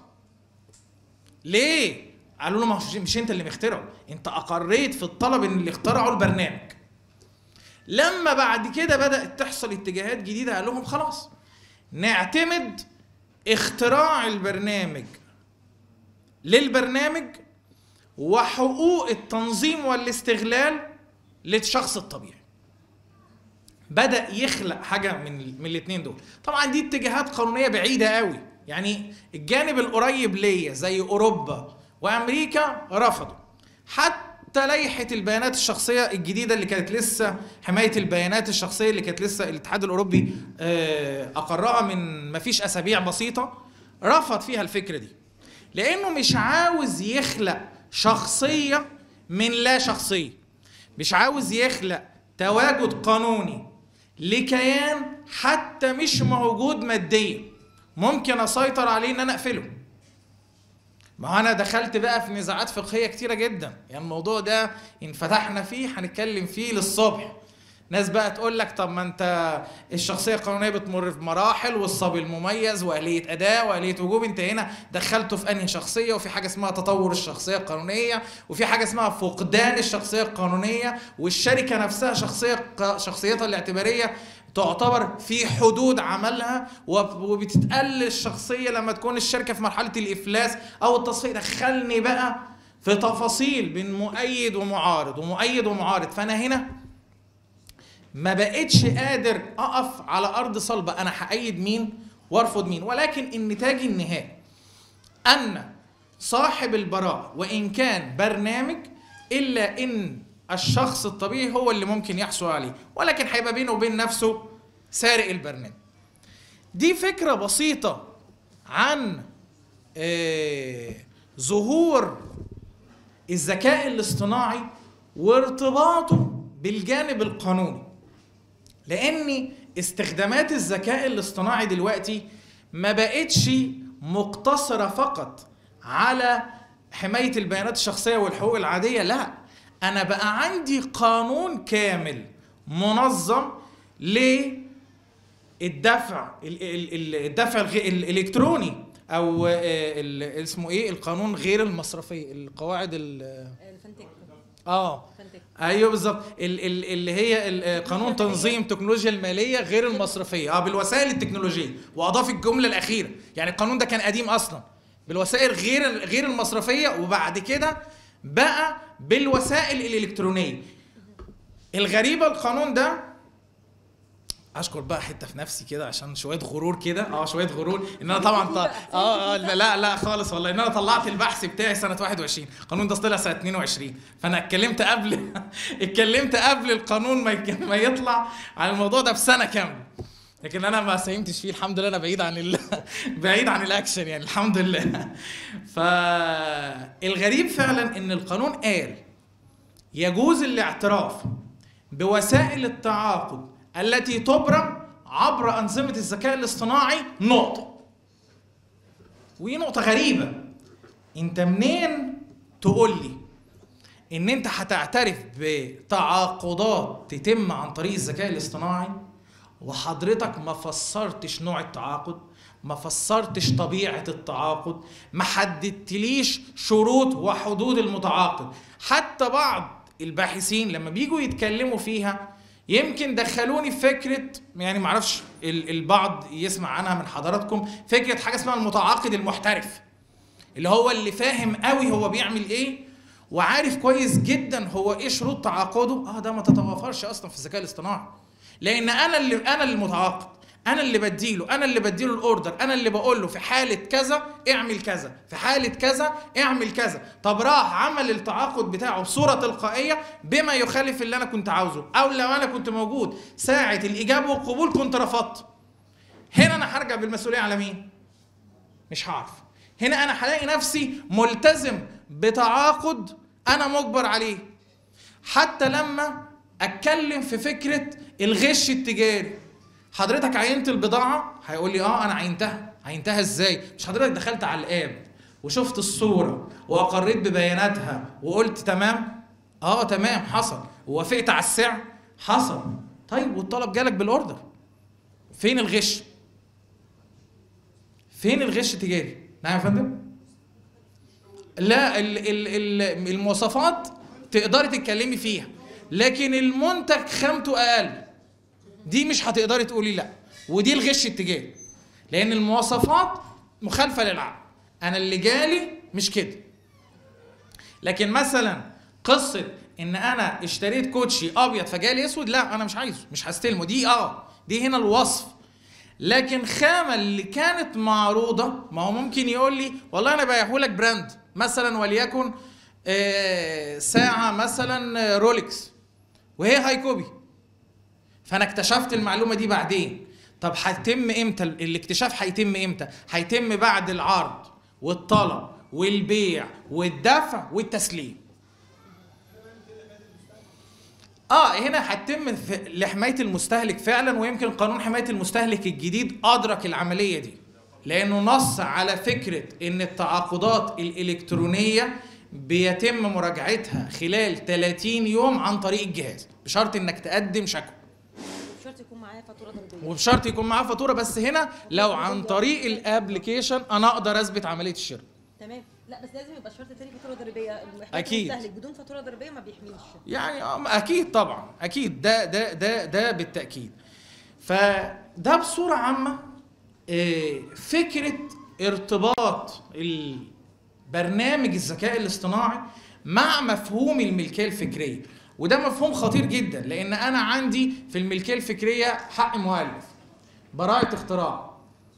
Speaker 4: ليه قالوا له ما هو مش انت اللي مخترعه انت اقريت في الطلب ان اللي اخترعوا البرنامج لما بعد كده بدات تحصل اتجاهات جديده قال لهم خلاص نعتمد اختراع البرنامج للبرنامج وحقوق التنظيم والاستغلال للشخص الطبيعي بدا يخلق حاجه من من الاثنين دول طبعا دي اتجاهات قانونيه بعيده قوي يعني الجانب القريب ليا زي اوروبا وامريكا رفضوا حتى لائحه البيانات الشخصيه الجديده اللي كانت لسه حمايه البيانات الشخصيه اللي كانت لسه الاتحاد الاوروبي آه، اقرها من ما فيش اسابيع بسيطه رفض فيها الفكره دي لانه مش عاوز يخلق شخصيه من لا شخصيه مش عاوز يخلق تواجد قانوني لكيان حتى مش موجود ماديا ممكن اسيطر عليه ان انا اقفله ما هو انا دخلت بقى في نزاعات فقهيه كتيره جدا يعني الموضوع ده ان فتحنا فيه هنتكلم فيه للصبح ناس بقى تقول لك طب ما انت الشخصيه القانونيه بتمر بمراحل والصبي المميز واليه اداء واليه وجوب انت هنا دخلته في انهي شخصيه وفي حاجه اسمها تطور الشخصيه القانونيه وفي حاجه اسمها فقدان الشخصيه القانونيه والشركه نفسها شخصيه شخصيتها الاعتباريه تعتبر في حدود عملها وب- وبتتقل الشخصيه لما تكون الشركه في مرحله الافلاس او التصفيه دخلني بقى في تفاصيل بين مؤيد ومعارض ومؤيد ومعارض فانا هنا ما بقتش قادر اقف على ارض صلبه انا هأيد مين وارفض مين ولكن النتاج النهائي ان صاحب البراءه وان كان برنامج الا ان الشخص الطبيعي هو اللي ممكن يحصل عليه ولكن هيبقى بينه وبين نفسه سارق البرنامج دي فكره بسيطه عن آه، ظهور الذكاء الاصطناعي وارتباطه بالجانب القانوني لان استخدامات الذكاء الاصطناعي دلوقتي ما بقتش مقتصره فقط على حمايه البيانات الشخصيه والحقوق العاديه لا انا بقى عندي قانون كامل منظم للدفع ال- ال- ال- الدفع الغ- الالكتروني او آه، ال- اسمه ايه القانون غير المصرفي القواعد ال-
Speaker 6: الفنتك
Speaker 4: اه
Speaker 6: فنتك
Speaker 4: ايوه بالظبط ال- ال- اللي هي ال- آه، قانون تنظيم تكنولوجيا الماليه غير المصرفيه اه بالوسائل التكنولوجيه واضاف الجمله الاخيره يعني القانون ده كان قديم اصلا بالوسائل غير غير المصرفيه وبعد كده بقى بالوسائل الالكترونيه الغريبه القانون ده اشكر بقى حته في نفسي كده عشان شويه غرور كده اه شويه غرور ان انا طبعا ط... اه اه لا لا, لا خالص والله ان انا طلعت البحث بتاعي سنه 21 القانون ده طلع سنه 22 فانا اتكلمت قبل اتكلمت قبل القانون ما يك- ما يطلع عن الموضوع ده بسنه كامله لكن انا ما ساهمتش فيه الحمد لله انا بعيد عن ال... بعيد عن الاكشن يعني الحمد لله فالغريب فعلا ان القانون قال يجوز الاعتراف بوسائل التعاقد التي تبرم عبر أنظمة الذكاء الاصطناعي نقطة ودي نقطة غريبة انت منين تقول لي ان انت هتعترف بتعاقدات تتم عن طريق الذكاء الاصطناعي وحضرتك ما فسرتش نوع التعاقد ما فسرتش طبيعة التعاقد ما حددتليش شروط وحدود المتعاقد حتى بعض الباحثين لما بيجوا يتكلموا فيها يمكن دخلوني في فكرة يعني معرفش ال- البعض يسمع عنها من حضراتكم فكرة حاجة اسمها المتعاقد المحترف اللي هو اللي فاهم قوي هو بيعمل ايه وعارف كويس جدا هو ايه شروط تعاقده اه ده ما تتوفرش اصلا في الذكاء الاصطناعي لان انا اللي انا اللي متعاقد انا اللي بديله انا اللي بديله الاوردر انا اللي بقول له في حاله كذا اعمل كذا في حاله كذا اعمل كذا طب راح عمل التعاقد بتاعه بصوره تلقائيه بما يخالف اللي انا كنت عاوزه او لو انا كنت موجود ساعه الاجابه والقبول كنت رفضت هنا انا هرجع بالمسؤوليه على مين مش هعرف هنا انا هلاقي نفسي ملتزم بتعاقد انا مجبر عليه حتى لما اتكلم في فكره الغش التجاري حضرتك عينت البضاعه هيقول لي اه انا عينتها عينتها ازاي مش حضرتك دخلت على الاب وشفت الصوره واقريت ببياناتها وقلت تمام اه تمام حصل ووافقت على السعر حصل طيب والطلب جالك بالاوردر فين الغش فين الغش التجاري نعم يا فندم لا ال ال ال المواصفات تقدري تتكلمي فيها لكن المنتج خامته اقل دي مش هتقدري تقولي لا ودي الغش التجاري لان المواصفات مخالفه للعقل انا اللي جالي مش كده لكن مثلا قصه ان انا اشتريت كوتشي ابيض فجالي اسود لا انا مش عايزه مش هستلمه دي اه دي هنا الوصف لكن خامة اللي كانت معروضة ما هو ممكن يقول لي والله أنا بايعهولك براند مثلا وليكن آه، ساعة مثلا آه، رولكس وهي هاي كوبي فأنا اكتشفت المعلومة دي بعدين طب هيتم امتى الاكتشاف هيتم امتى هيتم بعد العرض والطلب والبيع والدفع والتسليم اه هنا هتتم في- لحمايه المستهلك فعلا ويمكن قانون حمايه المستهلك الجديد ادرك العمليه دي لانه نص على فكره ان التعاقدات الالكترونيه بيتم مراجعتها خلال 30 يوم عن طريق الجهاز بشرط انك تقدم شكوى
Speaker 6: شرط يكون معايا فاتوره ضريبيه
Speaker 4: وبشرط يكون معاه فاتوره بس هنا لو عن طريق الابلكيشن انا اقدر اثبت عمليه الشراء
Speaker 6: تمام لا بس لازم يبقى شرط تاني فاتوره ضريبيه حماية
Speaker 4: أكيد.
Speaker 6: المستهلك بدون فاتوره ضريبيه ما بيحميش
Speaker 4: يعني آه، اكيد طبعا اكيد ده ده ده ده بالتاكيد فده بصوره عامه آه، فكره ارتباط البرنامج الذكاء الاصطناعي مع مفهوم الملكيه الفكريه وده مفهوم خطير جدا لان انا عندي في الملكيه الفكريه حق مؤلف براءه اختراع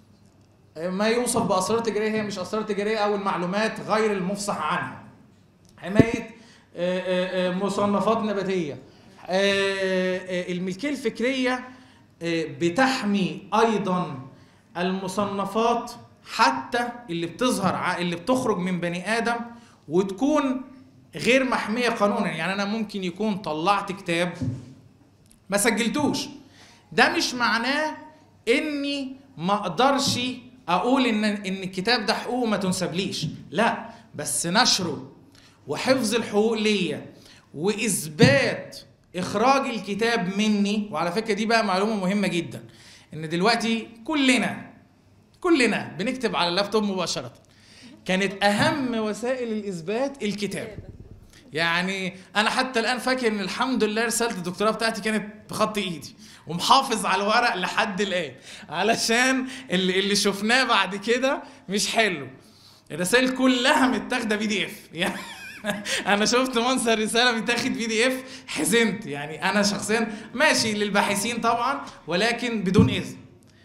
Speaker 4: ما يوصف باسرار تجاريه هي مش اسرار تجاريه او المعلومات غير المفصح عنها حمايه آه، آه، آه، مصنفات نباتيه آه، آه، الملكيه الفكريه آه، بتحمي ايضا المصنفات حتى اللي بتظهر ع- اللي بتخرج من بني ادم وتكون غير محميه قانونا يعني انا ممكن يكون طلعت كتاب ما سجلتوش ده مش معناه اني ما اقدرش اقول ان ان الكتاب ده حقوقه ما تنسبليش لا بس نشره وحفظ الحقوق ليا واثبات اخراج الكتاب مني وعلى فكره دي بقى معلومه مهمه جدا ان دلوقتي كلنا كلنا بنكتب على اللابتوب مباشره كانت اهم وسائل الاثبات الكتاب يعني انا حتى الان فاكر ان الحمد لله رساله الدكتوراه بتاعتي كانت بخط ايدي ومحافظ على الورق لحد الان علشان اللي, اللي شفناه بعد كده مش حلو الرسائل كلها متاخده بي دي اف يعني انا شفت منظر رساله متاخد بي دي اف حزنت يعني انا شخصيا ماشي للباحثين طبعا ولكن بدون اذن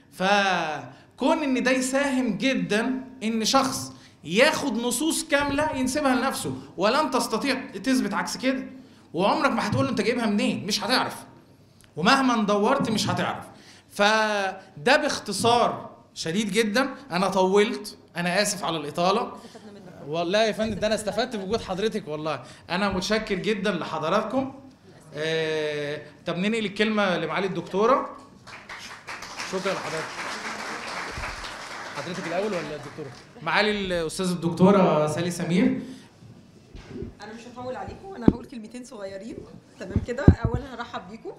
Speaker 4: فكون ان ده يساهم جدا ان شخص ياخد نصوص كامله ينسبها لنفسه ولن تستطيع تثبت عكس كده وعمرك ما هتقول له انت جايبها منين مش هتعرف ومهما دورت مش هتعرف فده باختصار شديد جدا انا طولت انا اسف على الاطاله والله يا فندم ده انا استفدت بوجود حضرتك والله انا متشكر جدا لحضراتكم آه، طب ننقل الكلمه لمعالي الدكتوره شكرا لحضرتك حضرتك الاول ولا الدكتوره معالي الاستاذ الدكتوره سالي سمير
Speaker 6: انا مش هطول عليكم انا هقول كلمتين صغيرين تمام كده اولا هرحب بيكم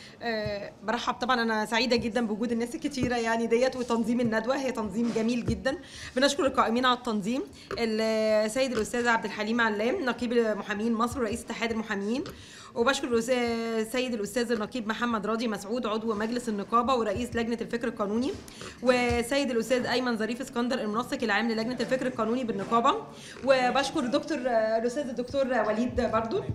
Speaker 6: أه برحب طبعا انا سعيده جدا بوجود الناس الكتيره يعني ديت وتنظيم الندوه هي تنظيم جميل جدا بنشكر القائمين على التنظيم السيد الاستاذ عبد الحليم علام نقيب محامين مصر ورئيس اتحاد المحامين وبشكر الأس- السيد الاستاذ النقيب محمد راضي مسعود عضو مجلس النقابه ورئيس لجنه الفكر القانوني وسيد الاستاذ ايمن ظريف اسكندر المنسق العام للجنه الفكر القانوني بالنقابه وبشكر دكتور الاستاذ الدكتور وليد برضو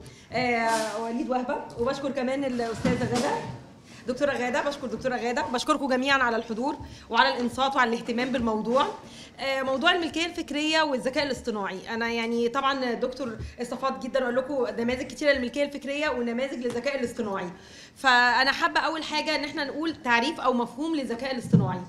Speaker 6: آه، وليد وهبه وبشكر كمان الاستاذه غاده دكتوره غاده بشكر دكتوره غاده بشكركم جميعا على الحضور وعلى الانصات وعلى الاهتمام بالموضوع آه، موضوع الملكيه الفكريه والذكاء الاصطناعي انا يعني طبعا دكتور استفاد جدا اقول لكم نماذج كتيره للملكيه الفكريه ونماذج للذكاء الاصطناعي فانا حابه اول حاجه ان احنا نقول تعريف او مفهوم للذكاء الاصطناعي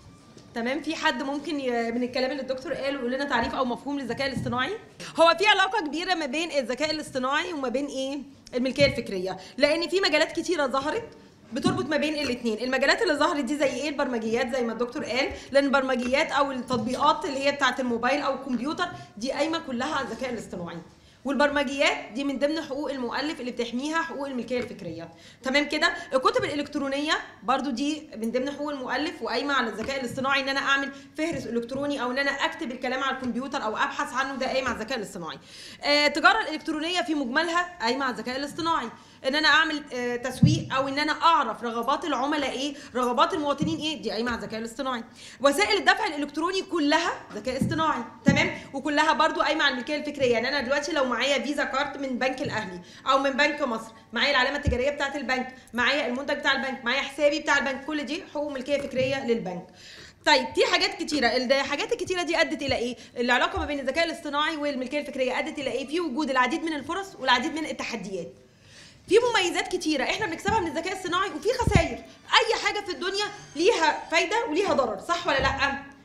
Speaker 6: تمام في حد ممكن ي... من الكلام اللي الدكتور قاله يقول لنا تعريف او مفهوم للذكاء الاصطناعي هو في علاقه كبيره ما بين الذكاء الاصطناعي وما بين ايه الملكيه الفكريه لان في مجالات كتيره ظهرت بتربط ما بين الاثنين المجالات اللي ظهرت دي زي ايه البرمجيات زي ما الدكتور قال لان البرمجيات او التطبيقات اللي هي بتاعه الموبايل او الكمبيوتر دي قايمه كلها على الذكاء الاصطناعي والبرمجيات دي من ضمن حقوق المؤلف اللي بتحميها حقوق الملكيه الفكريه تمام كده الكتب الالكترونيه برضو دي من ضمن حقوق المؤلف وقايمه على الذكاء الاصطناعي ان انا اعمل فهرس الكتروني او ان انا اكتب الكلام على الكمبيوتر او ابحث عنه ده قايم على الذكاء الاصطناعي آه، التجاره الالكترونيه في مجملها قايمه على الذكاء الاصطناعي ان انا اعمل آه، تسويق او ان انا اعرف رغبات العملاء ايه رغبات المواطنين ايه دي قايمه على الذكاء الاصطناعي وسائل الدفع الالكتروني كلها ذكاء اصطناعي تمام وكلها برضو قايمه على الملكيه الفكريه يعني انا دلوقتي لو معايا فيزا كارت من بنك الاهلي او من بنك مصر معايا العلامه التجاريه بتاعه البنك معايا المنتج بتاع البنك معايا حسابي بتاع البنك كل دي حقوق ملكيه فكريه للبنك طيب في حاجات كتيرة الحاجات الكتيرة دي أدت إلى إيه؟ العلاقة ما بين الذكاء الاصطناعي والملكية الفكرية أدت إلى إيه؟ في وجود العديد من الفرص والعديد من التحديات. في مميزات كتيرة احنا بنكسبها من الذكاء الصناعي وفي خسائر، أي حاجة في الدنيا ليها فايدة وليها ضرر، صح ولا لأ؟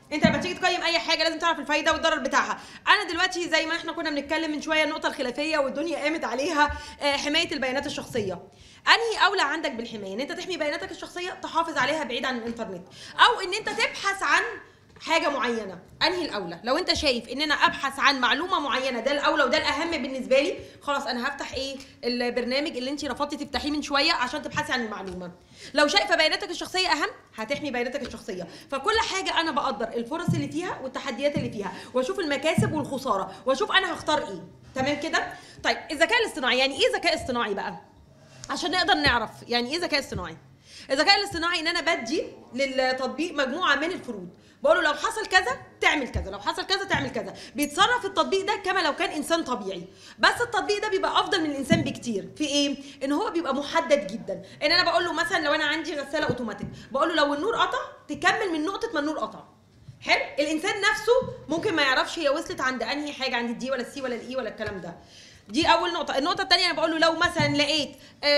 Speaker 6: انت لما تيجي تقيم اي حاجه لازم تعرف الفايده والضرر بتاعها انا دلوقتي زي ما احنا كنا بنتكلم من شويه النقطه الخلافيه والدنيا قامت عليها آه، حمايه البيانات الشخصيه انهي اولى عندك بالحمايه ان انت تحمي بياناتك الشخصيه تحافظ عليها بعيد عن الانترنت او ان انت تبحث عن حاجه معينه انهي الاولى لو انت شايف ان انا ابحث عن معلومه معينه ده الاولى وده الاهم بالنسبه لي خلاص انا هفتح ايه البرنامج اللي انت رفضتي تفتحيه من شويه عشان تبحثي عن المعلومه لو شايفه بياناتك الشخصيه اهم هتحمي بياناتك الشخصيه فكل حاجه انا بقدر الفرص اللي فيها والتحديات اللي فيها واشوف المكاسب والخساره واشوف انا هختار ايه تمام كده طيب الذكاء الاصطناعي يعني ايه ذكاء اصطناعي بقى عشان نقدر نعرف يعني ايه ذكاء اصطناعي الذكاء الاصطناعي ان انا بدي للتطبيق مجموعه من الفروض بقول له لو حصل كذا تعمل كذا لو حصل كذا تعمل كذا بيتصرف التطبيق ده كما لو كان انسان طبيعي بس التطبيق ده بيبقى افضل من الانسان بكتير في ايه ان هو بيبقى محدد جدا ان انا بقول له مثلا لو انا عندي غساله اوتوماتيك بقول له لو النور قطع تكمل من نقطه ما النور قطع حلو الانسان نفسه ممكن ما يعرفش هي وصلت عند انهي حاجه عند الدي ولا السي ولا الاي ولا الكلام ده دي اول نقطه النقطه الثانيه انا بقول له لو مثلا لقيت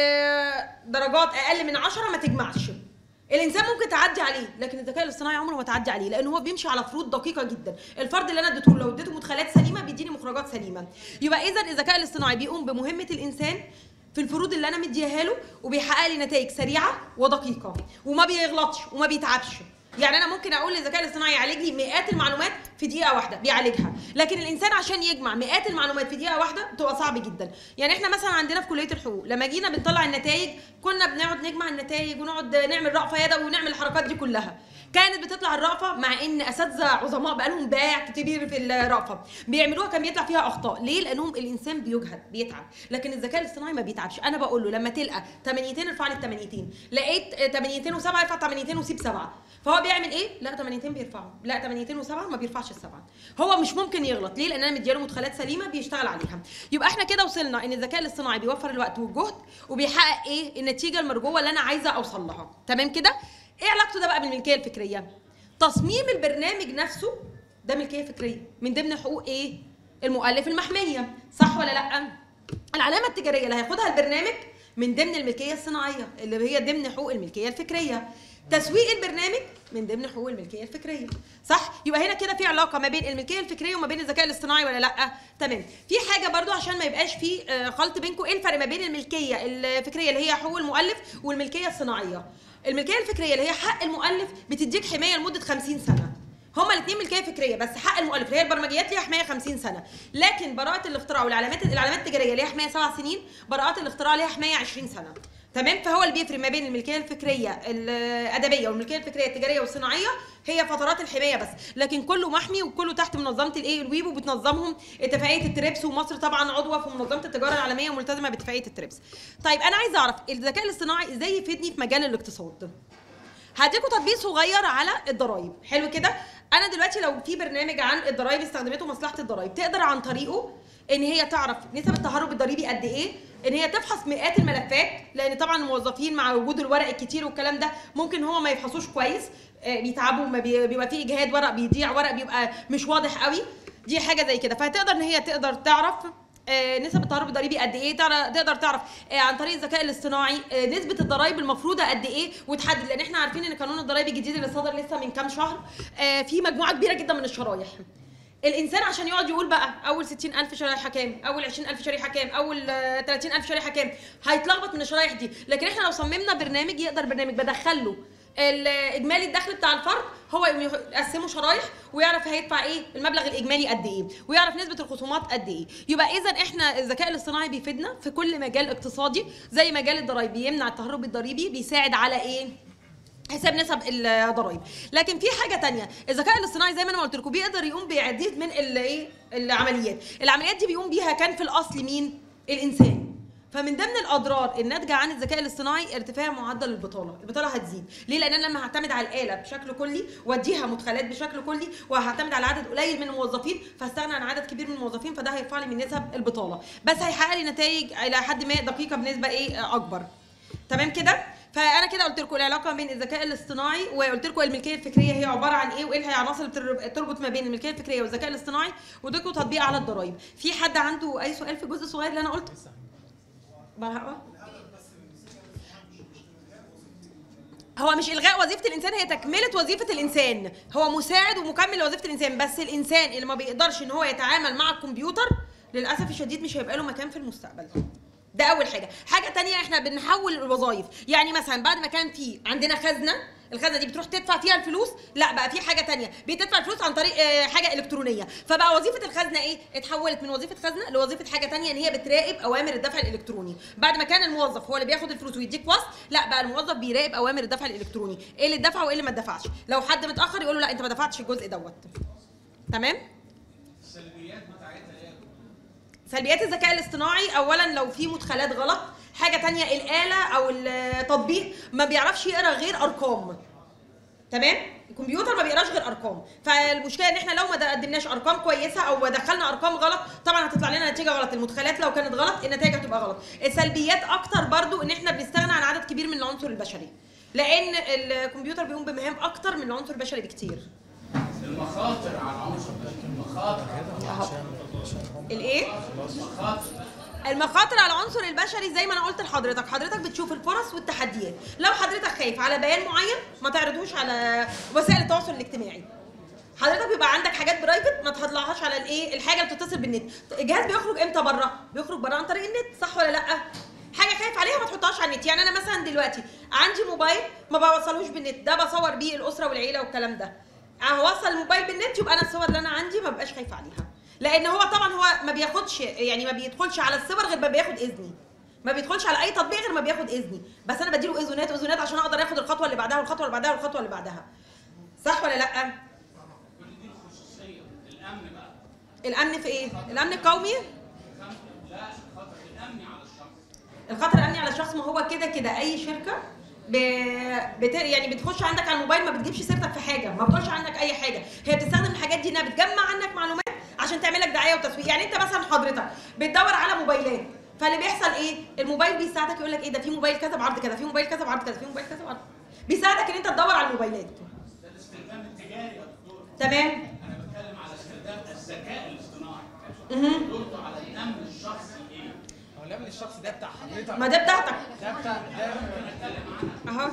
Speaker 6: آه، درجات اقل من 10 ما تجمعش الانسان ممكن تعدي عليه لكن الذكاء الاصطناعي عمره ما تعدي عليه لان هو بيمشي على فروض دقيقه جدا الفرد اللي انا اديته له لو اديته مدخلات سليمه بيديني مخرجات سليمه يبقى اذا الذكاء الاصطناعي بيقوم بمهمه الانسان في الفروض اللي انا مديها له وبيحقق لي نتائج سريعه ودقيقه وما بيغلطش وما بيتعبش يعني انا ممكن اقول للذكاء الاصطناعي يعالج لي مئات المعلومات في دقيقه واحده بيعالجها لكن الانسان عشان يجمع مئات المعلومات في دقيقه واحده بتبقى صعب جدا يعني احنا مثلا عندنا في كليه الحقوق لما جينا بنطلع النتائج كنا بنقعد نجمع النتائج ونقعد نعمل رأفه يدوي ونعمل الحركات دي كلها كانت بتطلع الرأفة مع ان اساتذه عظماء بقالهم باع كبير في الرأفة بيعملوها كان بيطلع فيها اخطاء ليه لانهم الانسان بيجهد بيتعب لكن الذكاء الاصطناعي ما بيتعبش انا بقول له لما تلقى 800 ارفع لي 800 لقيت 800 و7 ارفع 800 وسيب 7 فهو بيعمل ايه لا 800 بيرفعه لا 800 و7 ما بيرفعش السبعه هو مش ممكن يغلط ليه لان انا مدياله مدخلات سليمه بيشتغل عليها يبقى احنا كده وصلنا ان الذكاء الاصطناعي بيوفر الوقت والجهد وبيحقق ايه النتيجه المرجوه اللي انا عايزه اوصل لها تمام كده ايه علاقته ده بقى بالملكيه الفكريه تصميم البرنامج نفسه ده ملكيه فكريه من ضمن حقوق ايه المؤلف المحميه صح ولا لا العلامه التجاريه اللي هياخدها البرنامج من ضمن الملكيه الصناعيه اللي هي ضمن حقوق الملكيه الفكريه تسويق البرنامج من ضمن حقوق الملكيه الفكريه صح يبقى هنا كده في علاقه ما بين الملكيه الفكريه وما بين الذكاء الاصطناعي ولا لا تمام في حاجه برضو عشان ما يبقاش في آه، خلط بينكم ايه الفرق ما بين الملكيه الفكريه اللي هي حقوق المؤلف والملكيه الصناعيه الملكيه الفكريه اللي هي حق المؤلف بتديك حمايه لمده 50 سنه هما الاثنين ملكيه فكريه بس حق المؤلف اللي هي البرمجيات ليها حمايه 50 سنه لكن براءه الاختراع والعلامات العلامات التجاريه ليها حمايه 7 سنين براءات الاختراع ليها حمايه 20 سنه تمام فهو اللي بيفرق ما بين الملكيه الفكريه الادبيه والملكيه الفكريه التجاريه والصناعيه هي فترات الحمايه بس لكن كله محمي وكله تحت منظمه الايه الويب وبتنظمهم اتفاقيه التريبس ومصر طبعا عضوه في منظمه التجاره العالميه وملتزمه باتفاقيه التريبس طيب انا عايزه اعرف الذكاء الاصطناعي ازاي يفيدني في مجال الاقتصاد هديكوا تطبيق صغير على الضرايب حلو كده انا دلوقتي لو في برنامج عن الضرايب استخدمته مصلحه الضرايب تقدر عن طريقه ان هي تعرف نسب التهرب الضريبي قد ايه ان هي تفحص مئات الملفات لان طبعا الموظفين مع وجود الورق الكتير والكلام ده ممكن هو ما يفحصوش كويس آه، بيتعبوا ما بي- بيبقى فيه اجهاد ورق بيضيع ورق بيبقى مش واضح قوي دي حاجه زي كده فهتقدر ان هي تقدر تعرف آه، نسب التهرب الضريبي قد ايه تقدر- تقدر تعرف آه، عن طريق الذكاء الاصطناعي آه، نسبه الضرائب المفروضه قد ايه وتحدد لان احنا عارفين ان قانون الضرائب الجديد اللي صدر لسه من كام شهر آه، في مجموعه كبيره جدا من الشرايح الانسان عشان يقعد يقول بقى اول 60000 شريحه كام اول 20000 شريحه كام اول آه، 30000 شريحه كام هيتلخبط من الشرايح دي لكن احنا لو صممنا برنامج يقدر برنامج بدخله الاجمالي الدخل بتاع الفرد هو يقوم يقسمه شرايح ويعرف هيدفع ايه المبلغ الاجمالي قد ايه ويعرف نسبه الخصومات قد ايه يبقى اذا احنا الذكاء الاصطناعي بيفيدنا في كل مجال اقتصادي زي مجال الضرايب بيمنع التهرب الضريبي بيساعد على ايه حساب نسب الضرائب لكن في حاجه تانية الذكاء الاصطناعي زي ما انا ما قلت لكم بيقدر يقوم بعديد من الايه العمليات العمليات دي بيقوم بيها كان في الاصل مين الانسان فمن ضمن الاضرار الناتجه عن الذكاء الاصطناعي ارتفاع معدل البطاله البطاله هتزيد ليه لان انا لما هعتمد على الاله بشكل كلي واديها مدخلات بشكل كلي وهعتمد على عدد قليل من الموظفين فاستغنى عن عدد كبير من الموظفين فده هيرفع لي من نسب البطاله بس هيحقق لي نتائج الى حد ما دقيقه بنسبه ايه اكبر تمام كده فانا كده قلت لكم العلاقه بين الذكاء الاصطناعي وقلت لكم الملكيه الفكريه هي عباره عن ايه وايه العناصر اللي بتر- تربط ما بين الملكيه الفكريه والذكاء الاصطناعي واديكم تطبيق على الضرايب في حد عنده اي سؤال في الجزء الصغير اللي انا قلته بقى هو مش الغاء وظيفه الانسان هي تكمله وظيفه الانسان هو مساعد ومكمل لوظيفه الانسان بس الانسان اللي ما بيقدرش ان هو يتعامل مع الكمبيوتر للاسف الشديد مش هيبقى له مكان في المستقبل ده اول حاجه حاجه تانية احنا بنحول الوظائف يعني مثلا بعد ما كان في عندنا خزنه الخزنه دي بتروح تدفع فيها الفلوس لا بقى في حاجه تانية بتدفع الفلوس عن طريق آه، حاجه الكترونيه فبقى وظيفه الخزنه ايه اتحولت من وظيفه خزنه لوظيفه حاجه تانية ان هي بتراقب اوامر الدفع الالكتروني بعد ما كان الموظف هو اللي بياخد الفلوس ويديك وصل لا بقى الموظف بيراقب اوامر الدفع الالكتروني ايه اللي اتدفع وايه اللي ما اتدفعش لو حد متاخر يقول له لا انت ما دفعتش الجزء دوت تمام سلبيات الذكاء الاصطناعي اولا لو في مدخلات غلط حاجه تانية الاله او التطبيق ما بيعرفش يقرا غير ارقام تمام الكمبيوتر ما بيقراش غير ارقام فالمشكله ان احنا لو ما قدمناش ارقام كويسه او دخلنا ارقام غلط طبعا هتطلع لنا نتيجه غلط المدخلات لو كانت غلط النتائج هتبقى غلط السلبيات اكتر برضو ان احنا بنستغنى عن عدد كبير من العنصر البشري لان الكمبيوتر بيقوم بمهام اكتر من العنصر البشري بكتير
Speaker 4: المخاطر على العنصر ده المخاطر
Speaker 6: الايه المخاطر على العنصر البشري زي ما انا قلت لحضرتك حضرتك بتشوف الفرص والتحديات لو حضرتك خايف على بيان معين ما تعرضوش على وسائل التواصل الاجتماعي حضرتك بيبقى عندك حاجات برايفت ما تطلعهاش على الايه الحاجه اللي بتتصل بالنت الجهاز بيخرج امتى بره بيخرج بره عن طريق النت صح ولا لا حاجه خايف عليها ما تحطهاش على النت يعني انا مثلا دلوقتي عندي موبايل ما بوصلوش بالنت ده بصور بيه الاسره والعيله والكلام ده هوصل الموبايل بالنت يبقى انا الصور اللي انا عندي ما بقاش خايفه عليها لان هو طبعا هو ما بياخدش يعني ما بيدخلش على الصور غير ما بياخد اذني ما بيدخلش على اي تطبيق غير ما بياخد اذني بس انا بديله اذونات اذونات عشان اقدر اخد الخطوه اللي بعدها والخطوه اللي بعدها والخطوه اللي بعدها صح ولا لا
Speaker 5: كل دي الخصوصيه الامن بقى
Speaker 6: الامن في ايه الامن القومي
Speaker 5: لا خطر الامني على الشخص
Speaker 6: الخطر الامني على الشخص ما هو كده كده اي شركه ب... بت... يعني بتخش عندك على الموبايل ما بتجيبش سيرتك في حاجه ما بتقولش عنك اي حاجه هي بتستخدم الحاجات دي انها بتجمع عنك معلومات عشان تعمل لك دعايه وتسويق يعني انت مثلا حضرتك بتدور على موبايلات فاللي بيحصل ايه الموبايل بيساعدك يقول لك ايه ده في موبايل كذا بعرض كذا في موبايل كذا بعرض كذا في موبايل كذا بعرض بيساعدك ان انت تدور على الموبايلات
Speaker 5: ده الاستخدام التجاري يا دكتور
Speaker 6: تمام
Speaker 5: انا بتكلم على استخدام الذكاء الاصطناعي
Speaker 6: مهم.
Speaker 5: دورته على الامن الشخصي ايه؟
Speaker 4: هو الامن الشخصي ده بتاع حضرتك
Speaker 6: ما ده بتاعتك
Speaker 4: ده بتاع ده
Speaker 6: اهو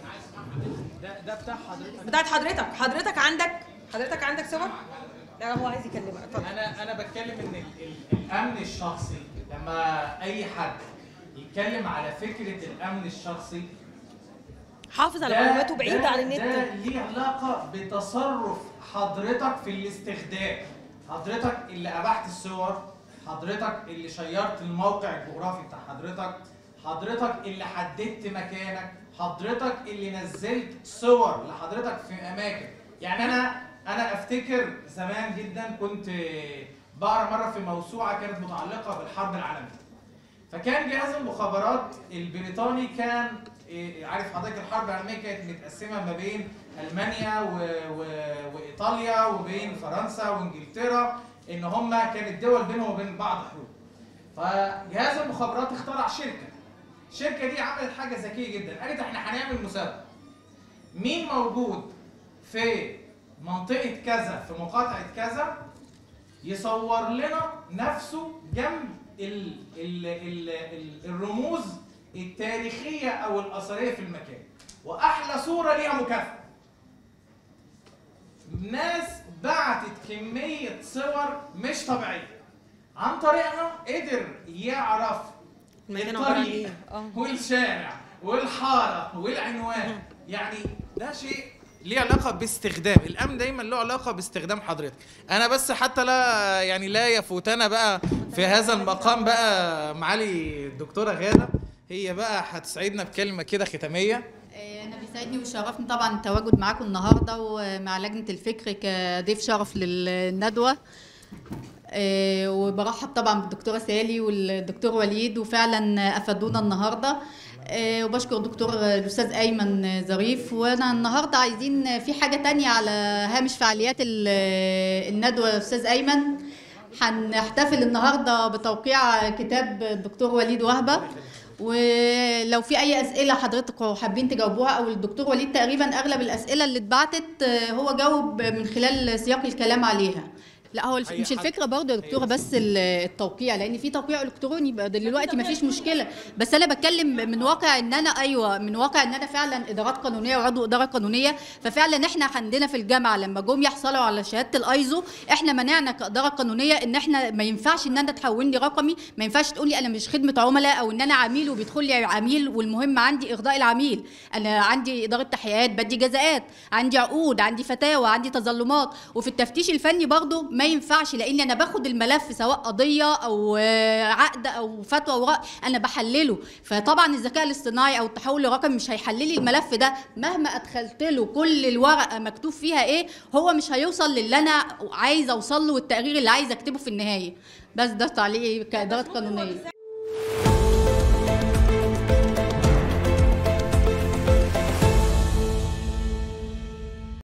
Speaker 4: ده, ده بتاع حضرتك
Speaker 6: بتاعت حضرتك حضرتك عندك حضرتك عندك صور لا هو عايز يكلمك اتفضل
Speaker 4: انا انا بتكلم ان ال- ال- الامن الشخصي لما اي حد يتكلم على فكره الامن الشخصي
Speaker 6: حافظ على
Speaker 4: ده-
Speaker 6: معلوماته بعيد
Speaker 4: ده-
Speaker 6: عن
Speaker 4: ده
Speaker 6: النت
Speaker 4: ليه علاقه بتصرف حضرتك في الاستخدام حضرتك اللي ابحت الصور حضرتك اللي شيرت الموقع الجغرافي بتاع حضرتك حضرتك اللي حددت مكانك حضرتك اللي نزلت صور لحضرتك في اماكن يعني انا انا افتكر زمان جدا كنت بقرا مره في موسوعه كانت متعلقه بالحرب العالميه فكان جهاز المخابرات البريطاني كان إيه، عارف حضرتك الحرب العالميه كانت متقسمه ما بين المانيا و... و... وايطاليا وبين فرنسا وانجلترا ان هم كانت دول بينهم وبين بعض حروب فجهاز المخابرات اخترع شركه الشركه دي عملت حاجه ذكيه جدا قالت احنا هنعمل مسابقه مين موجود في منطقه كذا في مقاطعه كذا يصور لنا نفسه جنب ال ال ال ال الرموز التاريخية أو الأثرية في المكان وأحلى صورة ليها مكافأة ناس بعتت كمية صور مش طبيعية عن طريقها قدر يعرف
Speaker 6: المكان عباره عن
Speaker 4: الطريق
Speaker 6: ايه اه
Speaker 4: والشارع والحارة والعنوان يعني ده شيء ليه علاقة باستخدام الأمن دايما له علاقة باستخدام حضرتك أنا بس حتى لا يعني لا يفوتنا بقى في هذا المقام بقى معالي الدكتورة غادة هي بقى هتسعدنا بكلمة كده ختامية
Speaker 7: آه، أنا بيسعدني ويشرفني طبعا التواجد معاكم النهارده ومع لجنة الفكر كضيف شرف للندوة آه، وبرحب طبعا بالدكتورة سالي والدكتور وليد وفعلا أفادونا النهارده آه، وبشكر الدكتور الأستاذ أيمن ظريف وأنا النهارده عايزين في حاجة تانية على هامش فعاليات ال- الندوة يا أستاذ أيمن هنحتفل النهارده بتوقيع كتاب الدكتور وليد وهبه ولو في اي اسئله حضرتك حابين تجاوبوها او الدكتور وليد تقريبا اغلب الاسئله اللي اتبعتت آه، هو جاوب من خلال سياق الكلام عليها لا هو الف...
Speaker 4: أي
Speaker 7: مش
Speaker 4: حد-
Speaker 7: الفكره برضه يا دكتوره بس ال- التوقيع لان في توقيع الكتروني بقى دلوقتي ما فيش مشكله بس انا بتكلم من واقع ان انا ايوه من واقع ان انا فعلا ادارات قانونيه وعضو اداره قانونيه ففعلا احنا عندنا في الجامعه لما جم يحصلوا على شهاده الايزو احنا منعنا كاداره قانونيه ان احنا ما ينفعش ان انا تحول لي رقمي ما ينفعش تقول لي انا مش خدمه عملاء او ان انا عميل وبيدخل لي عميل والمهم عندي ارضاء العميل انا عندي اداره تحقيقات بدي جزاءات عندي عقود عندي فتاوى عندي تظلمات وفي التفتيش الفني برضه ما ينفعش لان انا باخد الملف سواء قضيه او آه، عقد او فتوى ورق انا بحلله فطبعا الذكاء الاصطناعي او التحول الرقمي مش هيحلل لي الملف ده مهما ادخلت له كل الورقه مكتوب فيها ايه هو مش هيوصل للي انا عايز اوصل له والتقرير اللي عايز اكتبه في النهايه بس ده تعليقي كاداره قانونيه